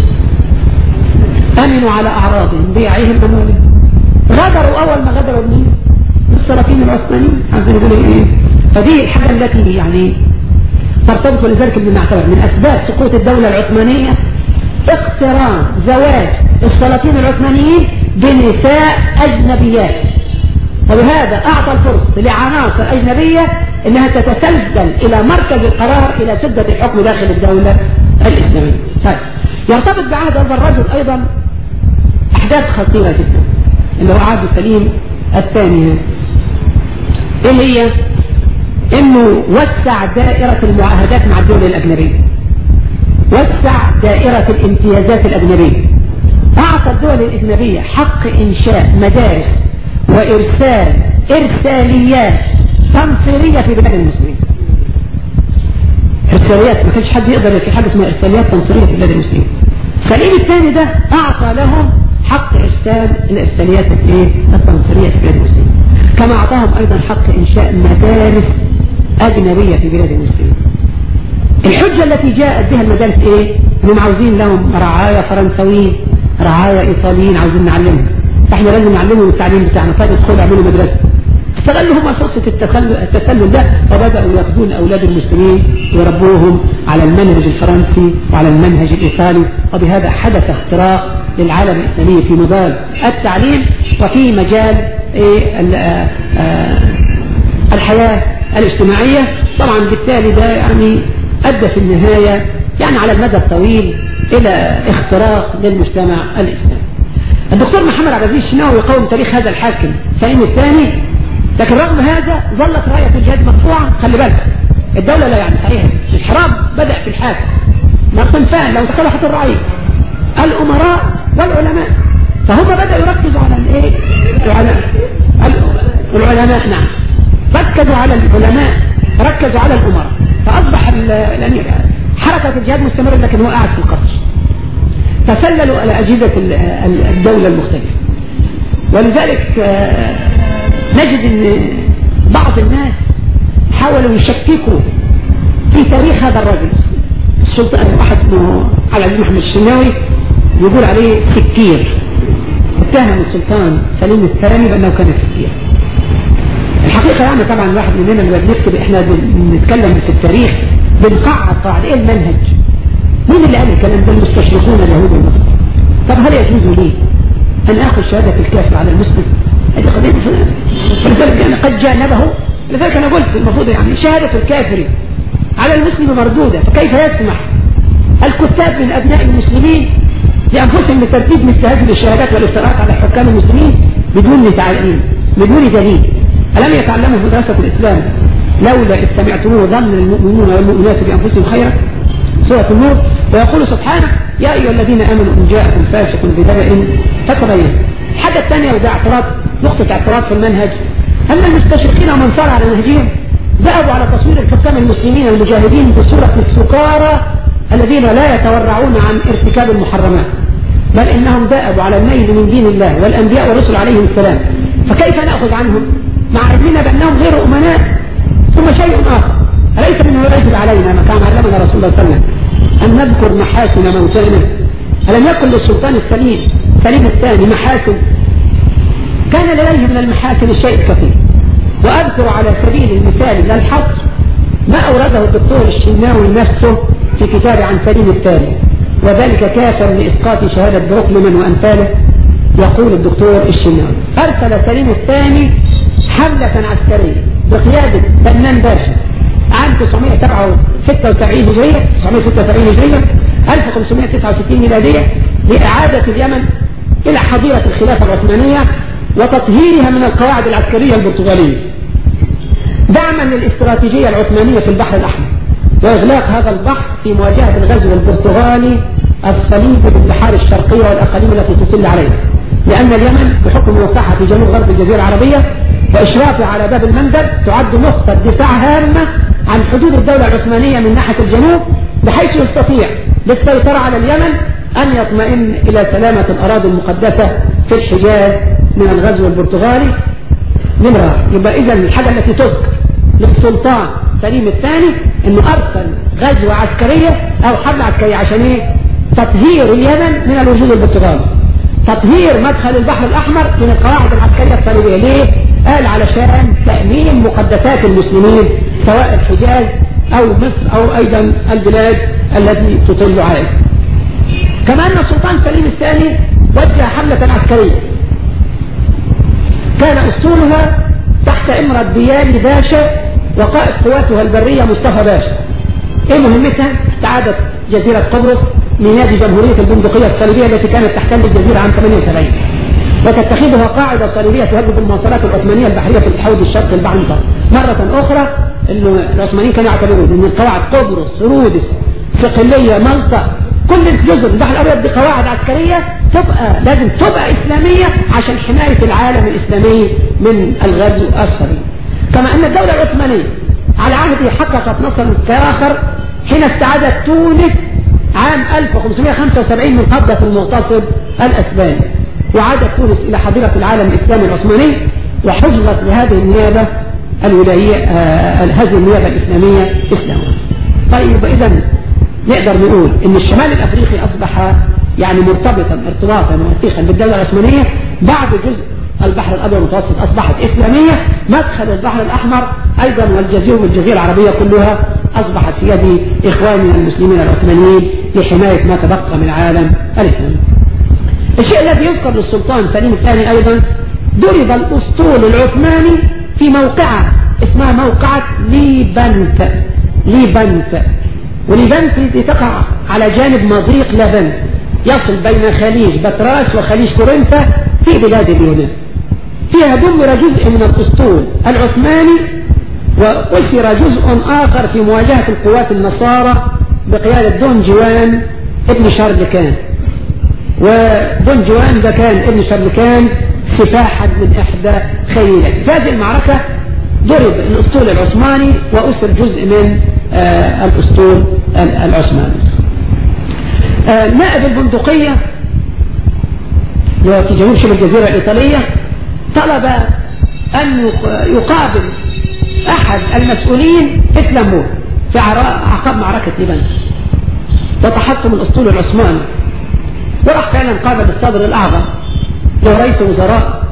امنوا على اعراضهم بيعيهم اموالهم غدروا اول ما غدروا مين السلاطين العثمانيين عايزين يقولوا ايه فدي الحاجة التي يعني ترتبط ولذلك بنعتبر من اسباب سقوط الدولة العثمانية اقتران زواج السلاطين العثمانيين بنساء أجنبيات وبهذا أعطى الفرصة لعناصر أجنبية أنها تتسلسل إلى مركز القرار إلى سدة الحكم داخل الدولة الإسلامية طيب يرتبط بعهد هذا الرجل أيضا أحداث خطيرة جدا اللي هو عهد السليم الثاني إيه هي؟ إنه وسع دائرة المعاهدات مع الدول الأجنبية وسع دائرة الامتيازات الأجنبية أعطى الدول الأجنبية حق إنشاء مدارس وإرسال إرساليات تنصيرية في بلاد المسلمين إرساليات ما كانش حد يقدر في حاجة اسمها إرساليات تنصيرية في بلاد المسلمين سليم الثاني ده أعطى لهم حق إرسال الإرساليات التنصيرية في بلاد المسلمين كما أعطاهم أيضا حق إنشاء مدارس أجنبية في بلاد المسلمين الحجة التي جاءت بها المدارس إيه؟ هم عاوزين لهم رعاية فرنسويين رعاية إيطاليين عاوزين نعلمهم فإحنا لازم نعلمهم التعليم بتاعنا فيدخلوا يعملوا مدرسة استغلوا هم فرصة التسلل ده فبدأوا ياخذون أولاد المسلمين ويربوهم على المنهج الفرنسي وعلى المنهج الإيطالي وبهذا حدث اختراق للعالم الإسلامي في مجال التعليم وفي مجال إيه الحياة الاجتماعية طبعا بالتالي ده يعني أدى في النهاية يعني على المدى الطويل إلى اختراق للمجتمع الإسلامي الدكتور محمد عبد العزيز الشناوي يقوم تاريخ هذا الحاكم سليم الثاني لكن رغم هذا ظلت راية الجهاد مرفوعة خلي بالك الدولة لا يعني صحيح الحرام بدأ في الحاكم ما صنفان لو تخلوا حتى الرعية الأمراء والعلماء فهم بدأوا يركزوا على الايه العلماء العلماء نعم ركزوا على العلماء ركزوا على الأمراء فأصبح الأمير حركة الجهاد مستمرة لكن هو قاعد في القصر تسللوا على أجهزة الدولة المختلفة ولذلك نجد أن بعض الناس حاولوا يشككوا في تاريخ هذا الرجل السلطان واحد اسمه على العزيز محمد الشناوي يقول عليه سكير اتهم السلطان سليم الثاني بأنه كان سكير الحقيقة يعني طبعا الواحد مننا لما بنكتب احنا بنتكلم في التاريخ بنقعد قاعد ايه المنهج مين اللي قال الكلام ده المستشرقون اليهود والمصر طب هل يجوز لي ان اخذ شهادة الكافر على المسلم هذه قضية فلذلك يعني قد جانبه لذلك انا قلت المفروض يعني شهادة الكافر على المسلم مردودة فكيف يسمح الكتاب من ابناء المسلمين لانفسهم بترتيب مثل هذه الشهادات والافتراءات على حكام المسلمين بدون تعليم بدون دليل ألم يتعلموا في مدرسة الإسلام لولا إذ سمعتموه ظن المؤمنون والمؤمنات بأنفسهم خيرا سورة النور ويقول سبحانه يا أيها الذين آمنوا إن جاءكم فاسق بنبأ فتبين الحاجة الثانية وده اعتراض نقطة اعتراض في المنهج أن المستشرقين ومن صار على نهجهم ذهبوا على تصوير الحكام المسلمين المجاهدين بصورة السكارى الذين لا يتورعون عن ارتكاب المحرمات بل إنهم ذهبوا على الميل من دين الله والأنبياء والرسل عليهم السلام فكيف نأخذ عنهم مع علمنا بأنهم غير أمناء ثم شيء آخر أليس منه يجب علينا ما كان علمنا رسول الله صلى الله عليه وسلم أن نذكر محاسن موتانا ألم يكن للسلطان السليم سليم الثاني محاسن كان لديه من المحاسن الشيء الكثير وأذكر على سبيل المثال لا الحصر ما أورده الدكتور الشناوي نفسه في كتاب عن سليم الثاني وذلك كافر لإسقاط شهادة بروكلمان وأمثاله يقول الدكتور الشناوي أرسل سليم الثاني حملة عسكرية بقيادة فنان باشا عام 976 هجرية 976 هجرية 1569 ميلادية لإعادة اليمن إلى حظيرة الخلافة العثمانية وتطهيرها من القواعد العسكرية البرتغالية دعما للاستراتيجية العثمانية في البحر الأحمر وإغلاق هذا البحر في مواجهة الغزو البرتغالي الصليبي بالبحار الشرقية والأقاليم التي تطل عليها لأن اليمن بحكم موقعها في جنوب غرب الجزيرة العربية وإشرافها على باب المندب تعد نقطة دفاع هامة عن حدود الدولة العثمانية من ناحية الجنوب بحيث يستطيع للسيطرة على اليمن أن يطمئن إلى سلامة الأراضي المقدسة في الحجاز من الغزو البرتغالي نمرة يبقى إذا الحاجة التي تذكر للسلطان سليم الثاني انه ارسل غزوة عسكرية او حملة عسكرية عشان ايه تطهير اليمن من الوجود البرتغالي تطهير مدخل البحر الاحمر من القواعد العسكرية الصليبية ليه قال علشان تأمين مقدسات المسلمين سواء الحجاز او مصر او ايضا البلاد التي تطل عليه كما ان السلطان سليم الثاني وجه حملة عسكرية كان اسطولها تحت امرة ديالي باشا وقائد قواتها البرية مصطفى باشا ايه مهمتها استعادة جزيرة قبرص لنادي جمهورية البندقية الصليبية التي كانت تحتل الجزيرة عام 78 وتتخذها قاعدة صليبية تهدد المواصلات العثمانية البحرية في الحوض الشرقي البحر المتوسط مرة أخرى إنه العثمانيين كانوا يعتبرون إن القواعد قبرص رودس صقلية مالطا كل الجزر البحر الأبيض بقواعد عسكرية تبقى لازم تبقى إسلامية عشان حماية العالم الإسلامي من الغزو الصليبي كما أن الدولة العثمانية على عهده حققت نصرا كآخر حين استعادت تونس عام 1575 من قبضة المغتصب الأسباني وعادت تونس إلى حضيرة العالم الإسلامي العثماني وحجزت لهذه النيابة الولاية آه هذه النيابة الإسلامية إسلاما طيب إذا نقدر نقول إن الشمال الأفريقي أصبح يعني مرتبطا ارتباطا وثيقا بالدولة العثمانية بعد جزء البحر الأبيض المتوسط أصبحت إسلامية مدخل البحر الأحمر أيضا والجزيرة والجزيرة العربية كلها أصبحت في يد إخواننا المسلمين العثمانيين لحماية ما تبقى من العالم الإسلامي الشيء الذي يذكر للسلطان سليم الثاني أيضا ضرب الأسطول العثماني في موقعة اسمها موقعة ليبنت ليبنت وليبنت دي تقع على جانب مضيق لبنت يصل بين خليج بطراس وخليج كورنثا في بلاد اليونان فيها دمر جزء من الأسطول العثماني وأسر جزء آخر في مواجهة القوات النصارى بقيادة دون جوان ابن شارلكان ودون جوان ده كان ابن شارلكان سفاحا من إحدى خيلة في هذه المعركة ضرب الأسطول العثماني وأسر جزء من آه الأسطول العثماني آه نائب البندقية في جنوب شبه الجزيرة الإيطالية طلب أن يقابل أحد المسؤولين إسلامبول في عقب معركة لبنان وتحطم الأسطول العثماني وراح فعلا قابل الصدر الأعظم ورئيس وزراء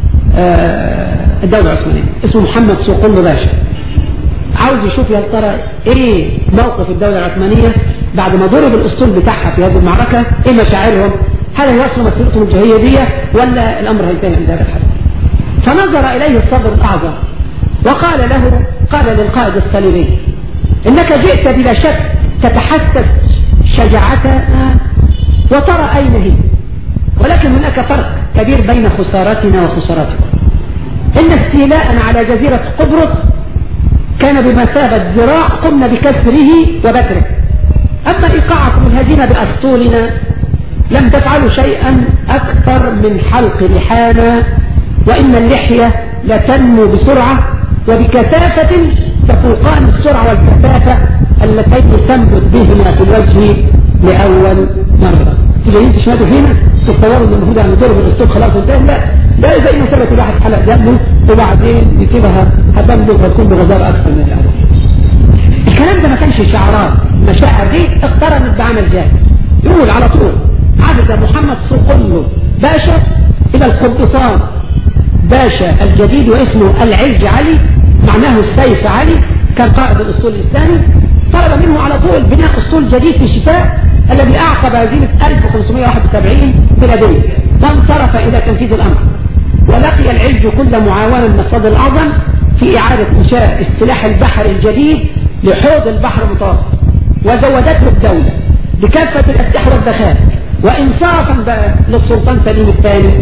الدولة العثمانية اسمه محمد سوقل باشا عاوز يشوف يا ترى ايه موقف الدولة العثمانية بعد ما ضرب الاسطول بتاعها في هذه المعركة ايه مشاعرهم هل هيواصلوا مسيرتهم الجهيدية ولا الامر هينتهي عند هذا الحد فنظر اليه الصدر الاعظم وقال له قال للقائد الصليبي انك جئت بلا شك تتحسس شجاعتنا وترى اين هي ولكن هناك فرق كبير بين خسارتنا وخسارتكم ان استيلاءنا على جزيرة قبرص كان بمثابة ذراع قمنا بكسره وبتره أما إيقاعكم الهزيمة بأسطولنا لم تفعلوا شيئا أكثر من حلق لحانا وإن اللحية لتنمو بسرعة وبكثافة تفوقان السرعة والكثافة اللتين تنبت بهما في الوجه لأول مرة تجيين تشماتوا هنا تتصوروا ان المفروض يعني ضرب الاسطول خلاص انتهى لا ده زي مسألة الواحد حلق دمه وبعدين يسيبها هتنبت وتكون بغزارة أكثر من الأول الكلام ده ما كانش شعارات المشاعر دي اقترنت بعمل جاهد يقول على طول عبد محمد سقل باشا إلى القبطان باشا الجديد واسمه العز علي معناه السيف علي كان قائد الأسطول الإسلامي طلب منه على طول بناء أسطول جديد في شتاء الذي أعقب هزيمة 1571 ميلادية وانصرف إلى تنفيذ الأمر ولقي العلج كل معاونة من الصدر الأعظم في إعادة إنشاء السلاح البحري الجديد لحوض البحر المتوسط وزودته الدولة بكافة الأسلحة والذخائر وإنصافا بقى للسلطان سليم الثاني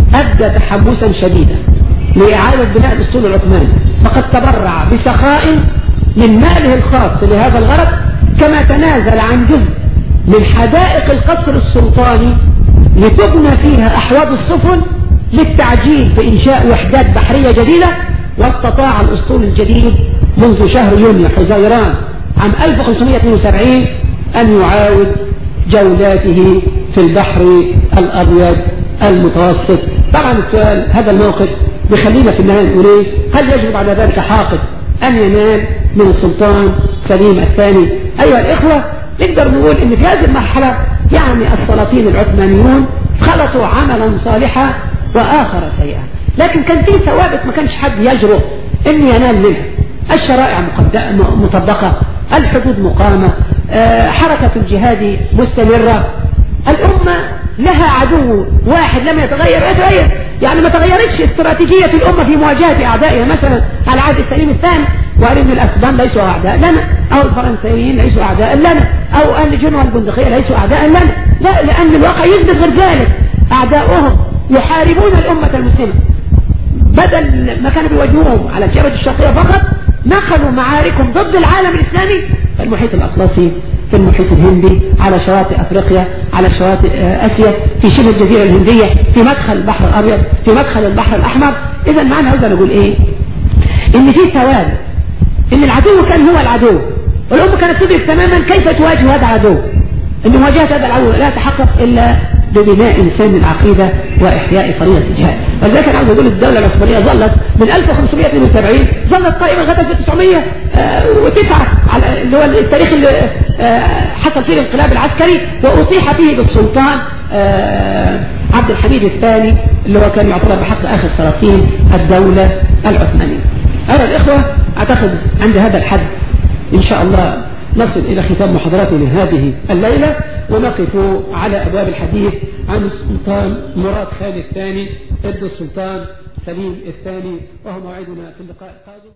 أدى تحمسا شديدا لإعادة بناء الأسطول العثماني فقد تبرع بسخاء من ماله الخاص لهذا الغرض كما تنازل عن جزء من حدائق القصر السلطاني لتبنى فيها أحواض السفن للتعجيل بإنشاء وحدات بحرية جديدة واستطاع الأسطول الجديد منذ شهر يونيو حزيران عام 1572 أن يعاود جولاته في البحر الأبيض المتوسط طبعا السؤال هذا الموقف بيخلينا في النهاية نقول ايه هل يجب بعد ذلك حاقد أن ينال من السلطان سليم الثاني أيها الإخوة نقدر نقول ان في هذه المرحلة يعني السلاطين العثمانيون خلطوا عملا صالحا وآخر سيئا لكن كان في ثوابت ما كانش حد يجرؤ ان ينال منها الشرائع مطبقة الحدود مقامة حركة الجهاد مستمرة الأمة لها عدو واحد لم يتغير يتغير يعني ما تغيرتش استراتيجية الأمة في مواجهة أعدائها مثلا على عهد السليم الثاني وقال إن الأسبان ليسوا أعداء لنا أو الفرنسيين ليسوا أعداء لنا أو أهل جنوة البندقية ليسوا أعداء لنا لا لأن الواقع يثبت غير ذلك أعداؤهم يحاربون الأمة المسلمة بدل ما كانوا بيواجهوهم على الجبهة الشرقية فقط نقلوا معاركهم ضد العالم الإسلامي في المحيط الأطلسي في المحيط الهندي على شواطئ أفريقيا على شواطئ آسيا في شبه الجزيرة الهندية في مدخل البحر الأبيض في مدخل البحر الأحمر إذا معنى عاوز نقول إيه إن في ثواب إن العدو كان هو العدو والأمة كانت تدرك تماما كيف تواجه هذا العدو إن مواجهة هذا العدو لا تحقق إلا ببناء إنسان العقيدة وإحياء طريقة الجهاد ولذلك أنا عاوز أقول الدولة العثمانية ظلت من 1572 ظلت قائمة لغاية 1909 على اللي هو التاريخ اللي حصل فيه الانقلاب العسكري وأطيح فيه بالسلطان عبد الحميد الثاني اللي هو كان يعتبر بحق آخر سلاطين الدولة العثمانية أيها الإخوة أعتقد عند هذا الحد إن شاء الله نصل إلى ختام محاضراتنا هذه الليلة ونقف على أبواب الحديث عن السلطان مراد خالد الثاني ابن السلطان سليم الثاني وهو موعدنا في اللقاء القادم